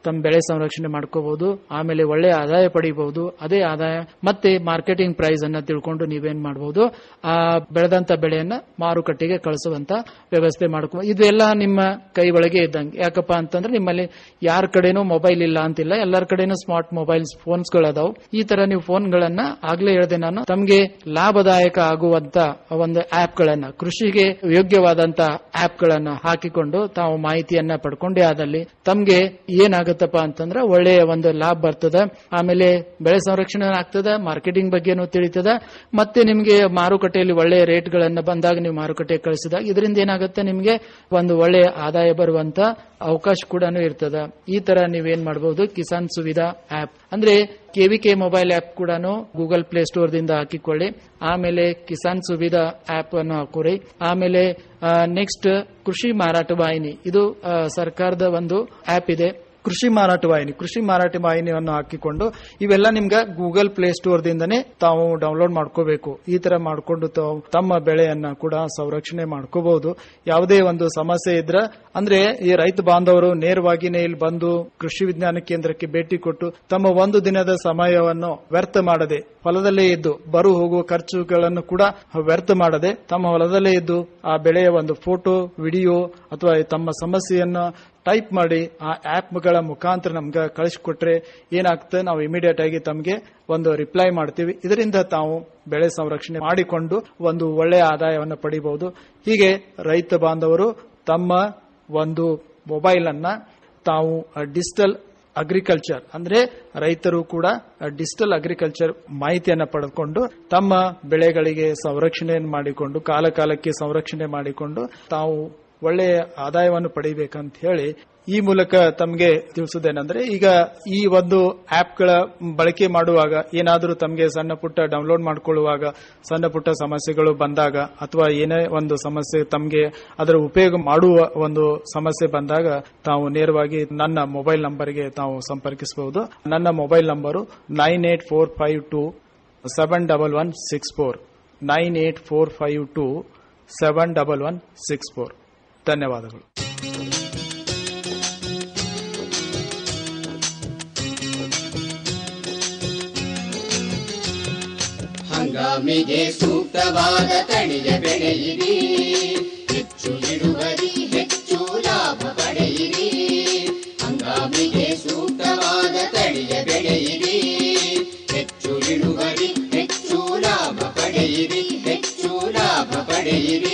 ತಮ್ಮ ಬೆಳೆ ಸಂರಕ್ಷಣೆ ಮಾಡ್ಕೋಬಹುದು ಆಮೇಲೆ ಒಳ್ಳೆ ಆದಾಯ ಪಡಿಬಹುದು ಅದೇ ಆದಾಯ ಮತ್ತೆ ಮಾರ್ಕೆಟಿಂಗ್ ಪ್ರೈಸ್ ಅನ್ನ ತಿಳ್ಕೊಂಡು ನೀವೇನ್ ಮಾಡಬಹುದು ಆ ಬೆಳೆದಂತ ಬೆಳೆಯನ್ನ ಮಾರುಕಟ್ಟೆಗೆ ಕಳಿಸುವಂತ ವ್ಯವಸ್ಥೆ ಮಾಡ್ಕೋ ಇದೆಲ್ಲ ನಿಮ್ಮ ಕೈ ಒಳಗೆ ಇದ್ದಂಗೆ ಯಾಕಪ್ಪ ಅಂತಂದ್ರೆ ನಿಮ್ಮಲ್ಲಿ ಯಾರ ಕಡೆನೂ ಮೊಬೈಲ್ ಇಲ್ಲ ಅಂತಿಲ್ಲ ಎಲ್ಲರ ಕಡೆನೂ ಸ್ಮಾರ್ಟ್ ಮೊಬೈಲ್ಸ್ ಫೋನ್ಸ್ ಗಳದಾವು ಈ ತರ ನೀವು ಫೋನ್ಗಳನ್ನ ಆಗ್ಲೇ ಹೇಳಿದೆ ನಾನು ತಮಗೆ ಲಾಭದಾಯಕ ಆಗುವಂತ ಒಂದು ಆಪ್ ಗಳನ್ನ ಕೃಷಿಗೆ ಯೋಗ್ಯವಾದಂತ ಆಪ್ ಗಳನ್ನ ಹಾಕಿಕೊಂಡು ತಾವು ಮಾಹಿತಿಯನ್ನ ಪಡ್ಕೊಂಡೇ ಆದಲ್ಲಿ ತಮ್ಗೆ ಏನಾಗುತ್ತಪ್ಪ ಅಂತಂದ್ರೆ ಒಳ್ಳೆಯ ಒಂದು ಲಾಭ ಬರ್ತದ ಆಮೇಲೆ ಬೆಳೆ ಸಂರಕ್ಷಣೆ ಆಗ್ತದ ಮಾರ್ಕೆಟಿಂಗ್ ಬಗ್ಗೆನೂ ತಿಳಿತದ ಮತ್ತೆ ನಿಮಗೆ ಮಾರುಕಟ್ಟೆಯಲ್ಲಿ ಒಳ್ಳೆಯ ರೇಟ್ ಗಳನ್ನ ಬಂದಾಗ ನೀವು ಮಾರುಕಟ್ಟೆಗೆ ಕಳಿಸಿದಾಗ ಇದರಿಂದ ಏನಾಗುತ್ತೆ ನಿಮಗೆ ಒಂದು ಒಳ್ಳೆಯ ಆದಾಯ ಬರುವಂತ ಅವಕಾಶ ಕೂಡ ಇರ್ತದ ಈ ತರ ನೀವೇನ್ ಮಾಡಬಹುದು ಕಿಸಾನ್ ಸುವಿಧಾ ಆಪ್ ಅಂದ್ರೆ ಕೆವಿಕೆ ಮೊಬೈಲ್ ಆಪ್ ಕೂಡ ಗೂಗಲ್ ಪ್ಲೇ ಸ್ಟೋರ್ ದಿಂದ ಹಾಕಿಕೊಳ್ಳಿ ಆಮೇಲೆ ಕಿಸಾನ್ ಸುವಿಧಾ ಆಪ್ ಅನ್ನು ಹಾಕೋರಿ ಆಮೇಲೆ ನೆಕ್ಸ್ಟ್ ಕೃಷಿ ಮಾರಾಟ ವಾಹಿನಿ ಇದು ಆ, ಸರ್ಕಾರದ ಒಂದು ಆಪ್ ಇದೆ ಕೃಷಿ ಮಾರಾಟ ವಾಹಿನಿ ಕೃಷಿ ಮಾರಾಟ ವಾಹಿನಿಯನ್ನು ಹಾಕಿಕೊಂಡು ಇವೆಲ್ಲ ನಿಮ್ಗೆ ಗೂಗಲ್ ಪ್ಲೇ ಸ್ಟೋರ್ ದಿಂದನೇ ತಾವು ಡೌನ್ಲೋಡ್ ಮಾಡ್ಕೋಬೇಕು ಈ ತರ ಮಾಡಿಕೊಂಡು ತಾವು ತಮ್ಮ ಬೆಳೆಯನ್ನ ಕೂಡ ಸಂರಕ್ಷಣೆ ಮಾಡ್ಕೋಬಹುದು ಯಾವುದೇ ಒಂದು ಸಮಸ್ಯೆ ಇದ್ರ ಅಂದ್ರೆ ಈ ರೈತ ಬಾಂಧವರು ನೇರವಾಗಿನೇ ಇಲ್ಲಿ ಬಂದು ಕೃಷಿ ವಿಜ್ಞಾನ ಕೇಂದ್ರಕ್ಕೆ ಭೇಟಿ ಕೊಟ್ಟು ತಮ್ಮ ಒಂದು ದಿನದ ಸಮಯವನ್ನು ವ್ಯರ್ಥ ಮಾಡದೆ ಹೊಲದಲ್ಲೇ ಇದ್ದು ಬರು ಹೋಗುವ ಖರ್ಚುಗಳನ್ನು ಕೂಡ ವ್ಯರ್ಥ ಮಾಡದೆ ತಮ್ಮ ಹೊಲದಲ್ಲೇ ಇದ್ದು ಆ ಬೆಳೆಯ ಒಂದು ಫೋಟೋ ವಿಡಿಯೋ ಅಥವಾ ತಮ್ಮ ಸಮಸ್ಯೆಯನ್ನು ಟೈಪ್ ಮಾಡಿ ಆ ಆಪ್ಗಳ ಮುಖಾಂತರ ನಮ್ಗೆ ಕಳಿಸ್ಕೊಟ್ರೆ ಏನಾಗ್ತದೆ ನಾವು ಇಮಿಡಿಯೇಟ್ ಆಗಿ ತಮಗೆ ಒಂದು ರಿಪ್ಲೈ ಮಾಡ್ತೀವಿ ಇದರಿಂದ ತಾವು ಬೆಳೆ ಸಂರಕ್ಷಣೆ ಮಾಡಿಕೊಂಡು ಒಂದು ಒಳ್ಳೆಯ ಆದಾಯವನ್ನು ಪಡಿಬಹುದು ಹೀಗೆ ರೈತ ಬಾಂಧವರು ತಮ್ಮ ಒಂದು ಮೊಬೈಲ್ ಅನ್ನ ತಾವು ಡಿಜಿಟಲ್ ಅಗ್ರಿಕಲ್ಚರ್ ಅಂದ್ರೆ ರೈತರು ಕೂಡ ಡಿಜಿಟಲ್ ಅಗ್ರಿಕಲ್ಚರ್ ಮಾಹಿತಿಯನ್ನ ಪಡೆದುಕೊಂಡು ತಮ್ಮ ಬೆಳೆಗಳಿಗೆ ಸಂರಕ್ಷಣೆಯನ್ನು ಮಾಡಿಕೊಂಡು ಕಾಲ ಕಾಲಕ್ಕೆ ಸಂರಕ್ಷಣೆ ಮಾಡಿಕೊಂಡು ತಾವು ಒಳ್ಳೆಯ ಆದಾಯವನ್ನು ಪಡಿಬೇಕಂತ ಹೇಳಿ ಈ ಮೂಲಕ ತಮಗೆ ತಿಳಿಸುವುದೇನೆಂದ್ರೆ ಈಗ ಈ ಒಂದು ಆಪ್ಗಳ ಬಳಕೆ ಮಾಡುವಾಗ ಏನಾದರೂ ತಮಗೆ ಸಣ್ಣ ಪುಟ್ಟ ಡೌನ್ಲೋಡ್ ಮಾಡಿಕೊಳ್ಳುವಾಗ ಸಣ್ಣ ಪುಟ್ಟ ಸಮಸ್ಯೆಗಳು ಬಂದಾಗ ಅಥವಾ ಏನೇ ಒಂದು ಸಮಸ್ಯೆ ತಮಗೆ ಅದರ ಉಪಯೋಗ ಮಾಡುವ ಒಂದು ಸಮಸ್ಯೆ ಬಂದಾಗ ತಾವು ನೇರವಾಗಿ ನನ್ನ ಮೊಬೈಲ್ ನಂಬರ್ಗೆ ತಾವು ಸಂಪರ್ಕಿಸಬಹುದು ನನ್ನ mobile number nine eight four five two seven double one six four nine eight four five two seven double one six four ಧನ್ಯವಾದಗಳು ಹಂಗಾಮಿಗೆ ಸೂಕ್ತವಾದ ತಳಿಯ ಬೆಳೆಯಿರಿ ಹೆಚ್ಚು ಇಳುವರಿ ಹೆಚ್ಚು ಲಾಭ ಪಡೆಯಿರಿ ಹಂಗಾಮಿಗೆ ಸೂಕ್ತವಾದ ತಳಿಯ ಬೆಳೆಯಿರಿ ಹೆಚ್ಚು ಇಳುವರಿ ಹೆಚ್ಚು ಲಾಭ ಪಡೆಯಿರಿ ಹೆಚ್ಚು ಲಾಭ ಪಡೆಯಿರಿ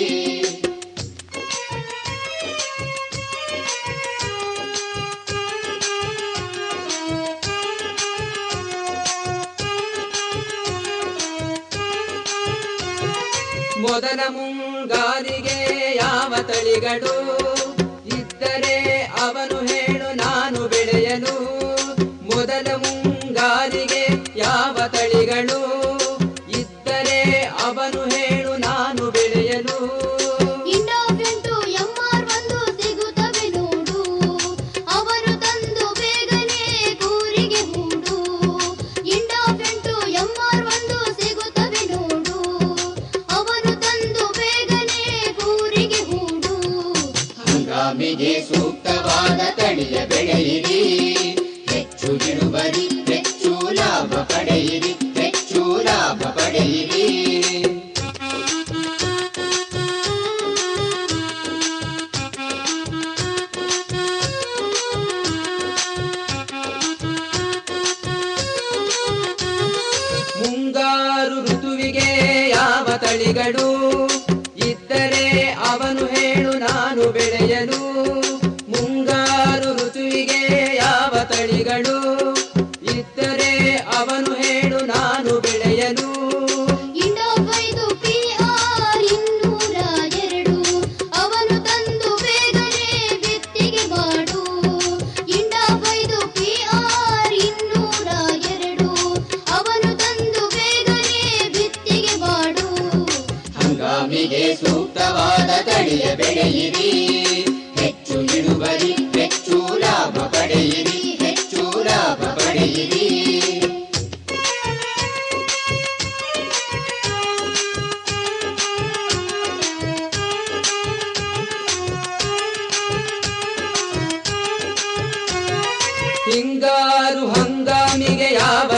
ಮೊದಲ ಮುಂಗಾರಿಗೆ ಯಾವ ತಳಿಗಳು ಇದ್ದರೆ ಅವನು ಹೇಳು ನಾನು ಬೆಳೆಯಲು ಮೊದಲ ಮುಂಗಾರಿಗೆ ಯಾವ ತಳಿಗಳು ಇದ್ದರೆ ಅವನು ಹೇಳು ನಾನು ಬೆಳೆಯಲು ಇಂಡೋಫೆಂಟು ಎಂಆರ್ ಒಂದು ಸಿಗುತ್ತವೆ ನೋಡು ಅವರು ತಂದು ಬೇಗನೆ ಕೂರಿಗೆ ಹೂಡು ಇಂಡೋಫೆಂಟು ಎಂಆರ್ ಒಂದು ಸಿಗುತ್ತವೆ ನೋಡು ಅವರು ತಂದು ಬೇಗನೆ ಕೂರಿಗೆ ಹೂಡು ಹಂಗಾಮಿಗೆ ಸೂಕ್ತವಾದ ತಳಿಯ ಬೆಳೆಯಿರಿ ಹೆಚ್ಚು ಇಳುವರಿ ಹೆಚ್ಚು ಲಾಭ ಪಡೆಯಿರಿ ಹೆಚ್ಚು ಲಾಭ ಪಡೆಯಿರಿ ಮುಂಗಾರು ಋತುವಿಗೆ ಯಾವ ತಳಿಗಳು ಇದ್ದರೆ ಅವನು ಹೇಳು ನಾನು ಬೆಳೆಯಲು ಮುಂಗಾರು ಋತುವಿಗೆ ಯಾವ ತಳಿಗಳು ಇದ್ದರೆ ಅವನು ಹೇಳು ನಾನು ಬೆಳೆಯಲು ಇಂಡೋಫೈದು ಪಿಆರ್ ಇನ್ನೂರ ಎರಡು ಅವನು ತಂದು ಬೇಗನೆ ಬಿತ್ತಿಗೆ ಮಾಡು ಇಂಡೋಫೈದು ಪಿಆರ್ ಇನ್ನೂರ ಎರಡು ಅವನು ತಂದು ಬೇಗನೆ ಬಿತ್ತಿಗೆ ಮಾಡು ಹಂಗಾಮಿ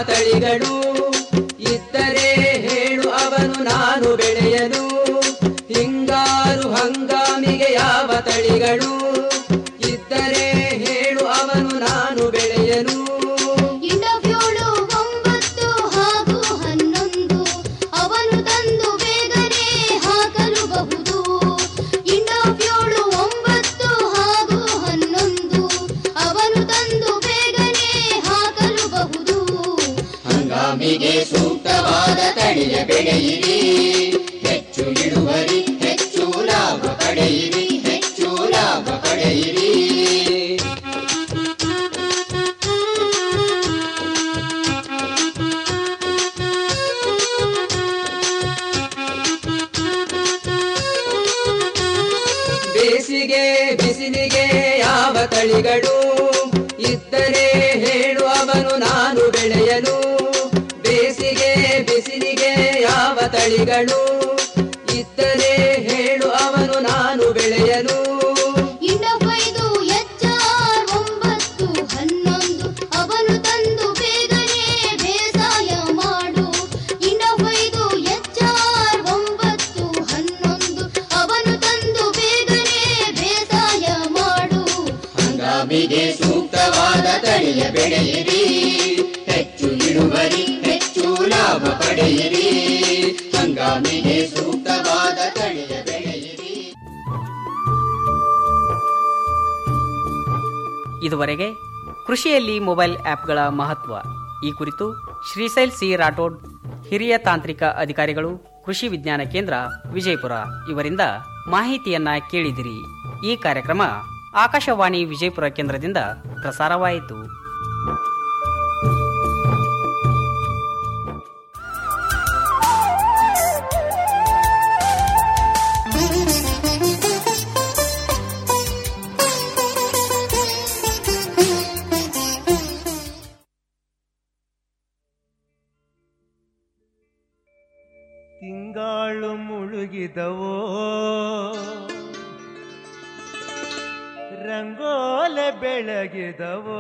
ತಳಿಗಳು ಇದ್ದರೆ ಹೇಳು ಅವನು ನಾನು ಬೆಳೆಯಲು ಹಿಂಗಾರು ಹಂಗಾಮಿಗೆ ಯಾವ ತಳಿಗಳು ಇದ್ದರೆ ಹೇಳು ಅವನು ನಾನು ಬೆಳೆಯಲು ಇಂಡಫ್ಯೋಳು ಒಂಬತ್ತು ಹಾಗೂ ಹನ್ನೊಂದು ಅವನು ತಂದು ಬೇಗನೆ ಹಾಕಲು ಬಹುದು ಇಂಡಫ್ಯೋಳು ಒಂಬತ್ತು ಹಾಗೂ ಹನ್ನೊಂದು ಅವನು ತಂದು ಬೇಗನೆ ಹಾಕಲು ಬಹುದು ಹಂಗಾಮಿಗೆ ಸೂಕ್ತವಾದ ತಳಿಯ ಬೆಳೆಯಿರಿ ಹೆಚ್ಚು ಇಳುವರಿ ಹೆಚ್ಚು ಲಾಭ ಪಡೆಯಿರಿ ಹೆಚ್ಚು ಲಾಭ ಪಡೆಯಿರಿ ಬೇಸಿಗೆ ಬಿಸಿಲಿಗೆ ಯಾವ ತಳಿಗಳು ಇದ್ದರೆ ಹೇಳು ಅವನು ನಾನು ಬೆಳೆಯಲು ಬೇಸಿಗೆ ಬಿಸಿಲಿಗೆ ಯಾವ ತಳಿಗಳು ಇದ್ದರೆ ಹೇಳು ಅವನು ನಾನು ಬೆಳೆಯಲು ಇಂಡಫೈದು ಎಚ್ಆರ್ ಒಂಬತ್ತು ಹನ್ನೊಂದು ಅವನು ತಂದು ಬೇಗನೆ ಬೇಸಾಯ ಮಾಡು ಇಂಡಫೈದು ಎಚ್ಆರ್ ಒಂಬತ್ತು ಹನ್ನೊಂದು ಅವನು ತಂದು ಬೇಗನೆ ಬೇಸಾಯ ಮಾಡು ಹಂಗಾಮಿಗೆ ಸೂಕ್ತವಾದ ತಳಿಯ ಬೆಳೆಯಿರಿ ಹೆಚ್ಚು ಇಳುವರಿ ಹೆಚ್ಚು ಲಾಭ ಪಡೆಯಿರಿ ಹಂಗಾಮಿಗೆ ಸೂಕ್ತವಾದ ತಳಿಯ ಬೆಳೆಯಿರಿ ಇದುವರೆಗೆ ಕೃಷಿಯಲ್ಲಿ ಮೊಬೈಲ್ ಆಪ್ಗಳ ಮಹತ್ವ ಈ ಕುರಿತು ಶ್ರೀಶೈಲ್ ಸಿ ರಾಠೋಡ್ ಹಿರಿಯ ತಾಂತ್ರಿಕ ಅಧಿಕಾರಿಗಳು ಕೃಷಿ ವಿಜ್ಞಾನ ಕೇಂದ್ರ ವಿಜಯಪುರ ಇವರಿಂದ ಮಾಹಿತಿಯನ್ನ ಕೇಳಿದಿರಿ ಈ ಕಾರ್ಯಕ್ರಮ ಆಕಾಶವಾಣಿ ವಿಜಯಪುರ ಕೇಂದ್ರದಿಂದ ಪ್ರಸಾರವಾಯಿತು ತಿಂಗಾಳು ಮುಳುಗಿದವೋ ರಂಗೋಲೆ ಬೆಳಗಿದವೋ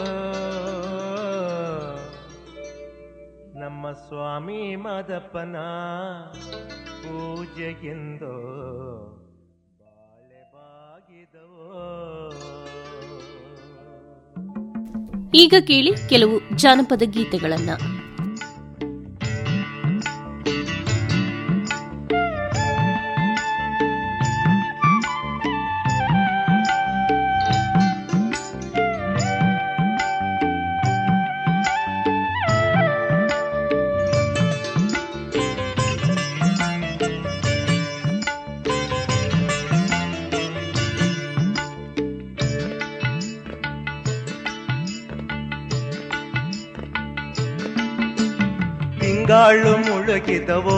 ನಮ್ಮ ಸ್ವಾಮಿ ಮದಪ್ಪನ ಪೂಜೆಗೆಂದೋ ಬಾಳೆ ಬಾಗಿದವೋ ಈಗ ಕೇಳಿ ಕೆಲವು ಜಾನಪದ ಗೀತೆಗಳನ್ನ ತಿಂಗಾಳು ಮುಳುಗಿದವೋ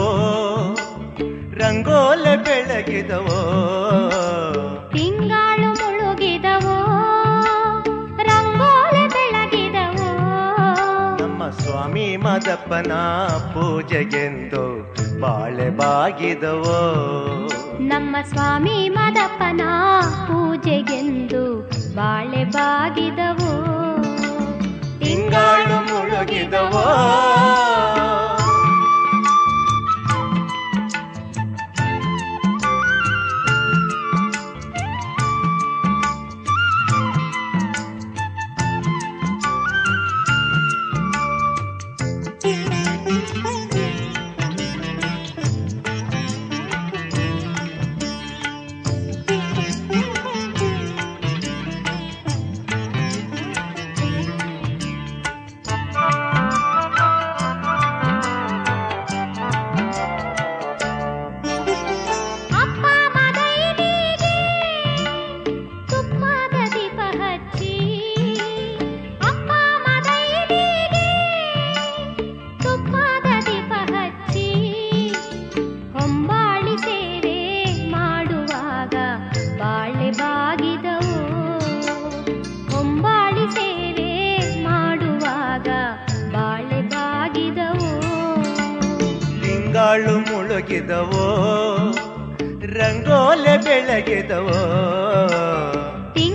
ರಂಗೋಲೆ ಬೆಳಗಿದವೋ ತಿಂಗಾಳು ಮುಳುಗಿದವೋ ರಂಗೋಲೆ ಬೆಳಗಿದವೋ ನಮ್ಮ ಸ್ವಾಮಿ ಮದಪ್ಪನ ಪೂಜೆಗೆಂದು ಬಾಳೆ ಬಾಗಿದವೋ ನಮ್ಮ ಸ್ವಾಮಿ ಮದಪ್ಪನ ಪೂಜೆಗೆಂದು ಬಾಳೆ ಬಾಗಿದವೋ ತಿಂಗಾಳು ಮುಳುಗಿದವೋ ಅಪ್ಪ ಮದೈಲಿಗೆ ತುಪ್ಪದ ದೀಪ ಹಚ್ಚಿ ಅಪ್ಪ ಮದೈಲಿಗೆ ತುಪ್ಪದ ದೀಪ ಹಚ್ಚಿ ಹೊಂಬಾಳಿ ಸೇವೆ ಮಾಡುವಾಗ ಬಾಳೆ ಬಾಗಿದವು ಹೊಂಬಾಳಿ ಸೇವೆ ಮಾಡುವಾಗ ಬಾಳೆ ಬಾಗಿದವು ತಿಂಗಾಳು ಮುಳುಗಿದವೋ ರಂಗೋಲೆ ಬೆಳಗಿದವೋ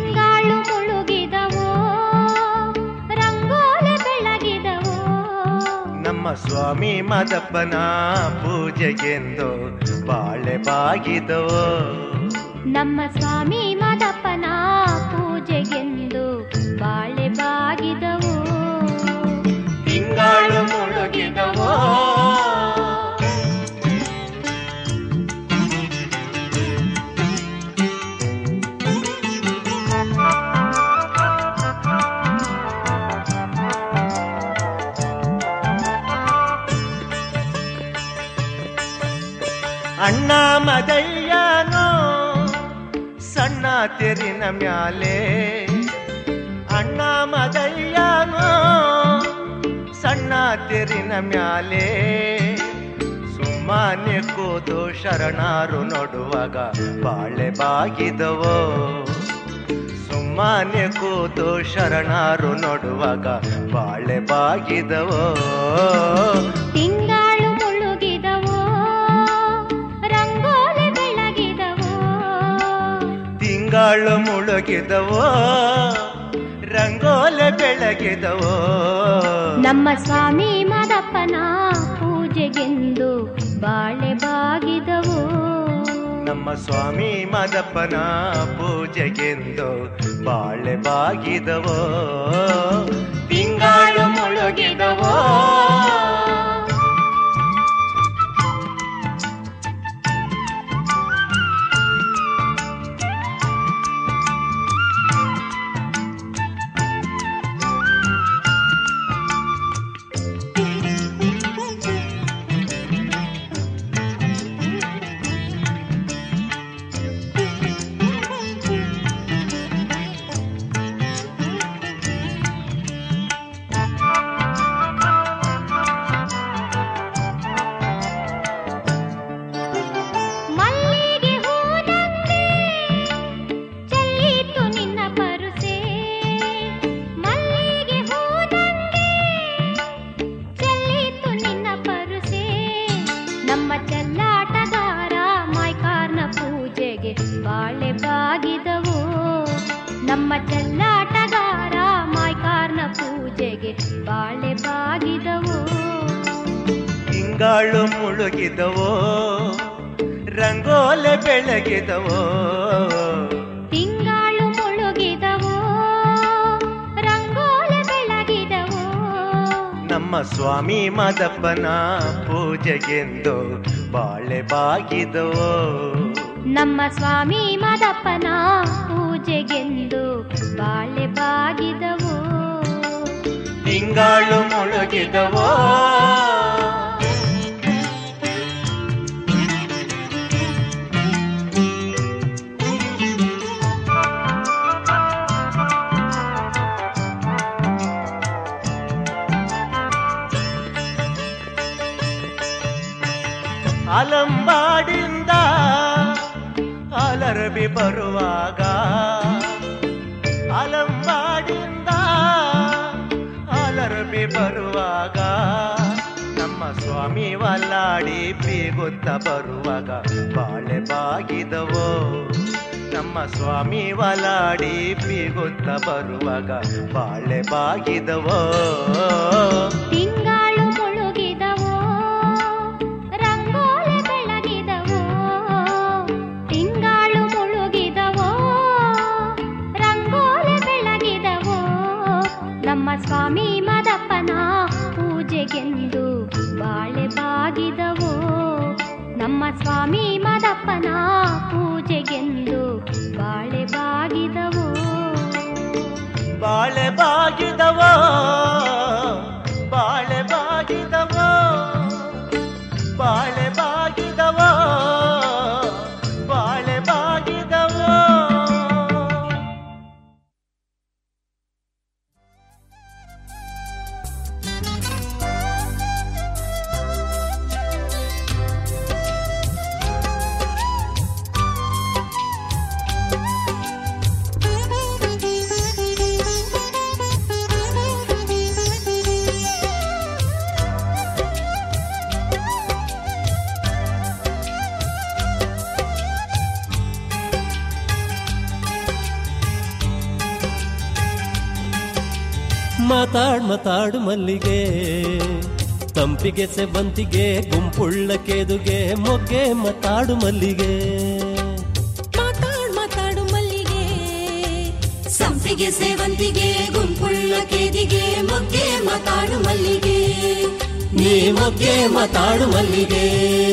ತಿಂಗಾಳು ಮುಳುಗಿದವೋ ರಂಗೋಲೆ ಬೆಳಗಿದವೋ ನಮ್ಮ ಸ್ವಾಮಿ ಮಾದಪ್ಪನ ಪೂಜೆಗೆಂದು ಬಾಳೆ ಬಾಗಿದವೋ ನಮ್ಮ ಸ್ವಾಮಿ ಮಾದಪ್ಪನ ಪೂಜೆಗೆಂದು ಬಾಳೆ ಬಾಗಿದವು ತಿಂಗಳು ಮುಳುಗಿದವೋ ಅಣ್ಣ ಮದಯ್ಯನೋ ಸಣ್ಣ ತೆರಿನ ಮ್ಯಾಲೆ ಅಣ್ಣ ಮದಯ್ಯನೋ ಸಣ್ಣ ತೆರಿನ ಮ್ಯಾಲೆ ಸುಮ್ಮನೆ ಕೂತು ಶರಣಾರು ನೋಡುವಾಗ ಬಾಳೆ ಬಾಗಿದವೋ ಸುಮ್ಮನೆ ಕೂತು ಶರಣಾರು ನೋಡುವಾಗ ಬಾಳೆ ಬಾಗಿದವೋ ತಿಂಗಳು ಮುಳುಗಿದವು ರಂಗೋಲಿ ಬೆಳಗಿದವು ತಿಂಗಳು ಮುಳುಗಿದವೋ ರಂಗೋಲೆ ಬೆಳಗಿದವೋ ನಮ್ಮ ಸ್ವಾಮಿ ಮಾದಪ್ಪನ ಪೂಜೆಗೆಂದು ಬಾಳೆ ಬಾಗಿದವು ನಮ್ಮ ಸ್ವಾಮಿ ಮದಪ್ಪನ ಪೂಜೆಗೆಂದು ಬಾಳೆ ಬಾಗಿದವೋ ತಿಂಗಳು ಮುಳುಗಿದವೋ ಮಲ್ಲಿಗೆ ಹೂದಂಗೆ ಚೆಲ್ಲಿತು ನಿನ್ನ ಪರುಸೆ ಮಲ್ಲಿಗೆ ಹೂದಂಗೆ ಚೆಲ್ಲಿತು ನಿನ್ನ ಪರುಸೆ ನಮ್ಮ ಚೆಲ್ಲಾಟಗಾರ ಮೈಕಾರ್ನ ಪೂಜೆಗೆ ಬಾಳೆ ಬಾಗಿದವು ನಮ್ಮ ಚೆಲ್ಲಾಟಗಾರ ಮೈಕಾರ್ನ ಪೂಜೆಗೆ ಬಾಳೆ ಬಾಗಿದವು ತಿಂಗಳು ಮುಳುಗಿದವೋ ರಂಗೋಲೆ ಬೆಳಗಿದವೋ ತಿಂಗಳು ಮುಳುಗಿದವು ರಂಗೋಲೆ ಬೆಳಗಿದವು ನಮ್ಮ ಸ್ವಾಮಿ ಮದಪ್ಪನ ಪೂಜೆಗೆಂದು ಬಾಳೆ ಬಾಗಿದವೋ ನಮ್ಮ ಸ್ವಾಮಿ ಮದಪ್ಪನ ಪೂಜೆಗೆಂದು ಬಾಳೆ ಬಾಗಿದವು ತಿಂಗಳು ಮುಳುಗಿದವೋ ಅಲಂಬಾಡಿಂದ ಅಲರಬಿ ಬರುವಾಗ ಅಲಂಬಾಡಿಂದ ಅಲರಬಿ ಬರುವಾಗ ನಮ್ಮ ಸ್ವಾಮಿ ವಲ್ಲಾಡಿ ಬೀಗುತ್ತ ಬರುವಾಗ ಬಾಳೆ ಬಾಗಿದವೋ ನಮ್ಮ ಸ್ವಾಮಿ ವಲಾಡಿ ಬೀಗುತ್ತ ಬರುವಾಗ ಬಾಳೆ ಬಾಗಿದವೋ ತಿಂಗಳು ಮುಳುಗಿದವು ರಂಗೋಲೆ ಬೆಳಗಿದವು ತಿಂಗಳು ಮುಳುಗಿದವು ರಂಗೋಲೆ ಬೆಳಗಿದವು ನಮ್ಮ ಸ್ವಾಮಿ ಮದಪ್ಪನ ಪೂಜೆಗೆಂದು ಬಾಳೆ ಬಾಗಿದವು ನಮ್ಮ ಸ್ವಾಮಿ ಮದಪ್ಪನ ಪೂಜೆಗೆಂದು ಬಾಳೆ ಬಾಗಿದವು ಬಾಳೆ ಬಾಗಿದವೋ ಬಾಳೆ ಬಾಗಿದವೋ ಬಾಳೆ ಬಾಗಿದವೋ ಬಾಳೆ ಬಾಗಿದವೋ ಮಾತಾಡ್ ಮಾತಾಡು ಮಲ್ಲಿಗೆ ಸಂಪಿಗೆ ಸೆವಂತಿಗೆ ಗುಂಪುಳ್ಳ ಕೇದುಗೆ ಮೊಗ್ಗೆ ಮತಾಡು ಮಲ್ಲಿಗೆ ಮಾತಾಡ್ ಮಾತಾಡು ಮಲ್ಲಿಗೆ ಸಂಪಿಗೆ ಸೇವಂತಿಗೆ ಗುಂಪುಳ್ಳ ಕೇದಿಗೆ ಮೊಗ್ಗೆ ಮಾತಾಡು ಮಲ್ಲಿಗೆ ನೀ ಮೊಗ್ಗೆ ಮತಾಡು ಮಲ್ಲಿಗೆ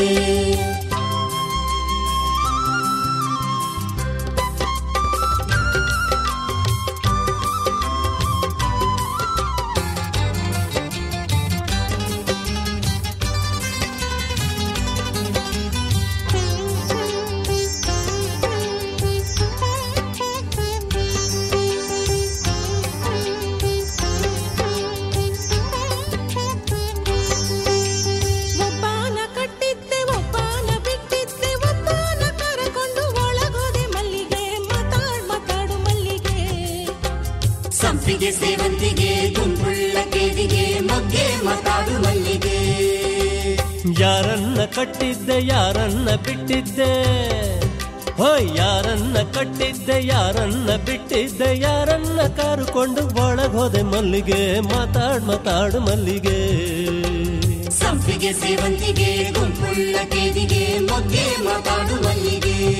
ಒಬ್ಬಾನ ಕಟ್ಟಿದ್ದೆ ಒಬ್ಬಾನ ಬಿಟ್ಟಿದ್ದೆ ಒಬ್ಬಾನ ಕರಕೊಂಡು ಒಳಗೋದೆ ಮಲ್ಲಿಗೆ ಮಾತಾಡ್ ಮಾತಾಡು ಮಲ್ಲಿಗೆ ಸಂಪಿಗೆ ಸೇವಂತಿಗೆ ಗುಂಪುಳ್ಳ ಕೇದಿಗೆ ಮೊಗ್ಗೆ ಮಾತಾಡು ಮಲ್ಲಿಗೆ ಯಾರನ್ನ ಕಟ್ಟಿದ್ದೆ ಯಾರನ್ನ ಬಿಟ್ಟಿದ್ದೆ ಹೋಯ್ ಯಾರನ್ನ ಕಟ್ಟಿದ್ದೆ ಯಾರನ್ನ ಬಿಟ್ಟಿದ್ದೆ ಯಾರನ್ನ ಕಾರುಕೊಂಡು ಒಳಗೋದೆ ಮಲ್ಲಿಗೆ ಮಾತಾಡ್ ಮಾತಾಡು ಮಲ್ಲಿಗೆ ಸಂಪಿಗೆ ಸೇವಂತಿಗೆ ಗುಂಪುಳ್ಳ ಕೇದಿಗೆ ಮೊಗ್ಗೆ ಮಾತಾಡು ಮಲ್ಲಿಗೆ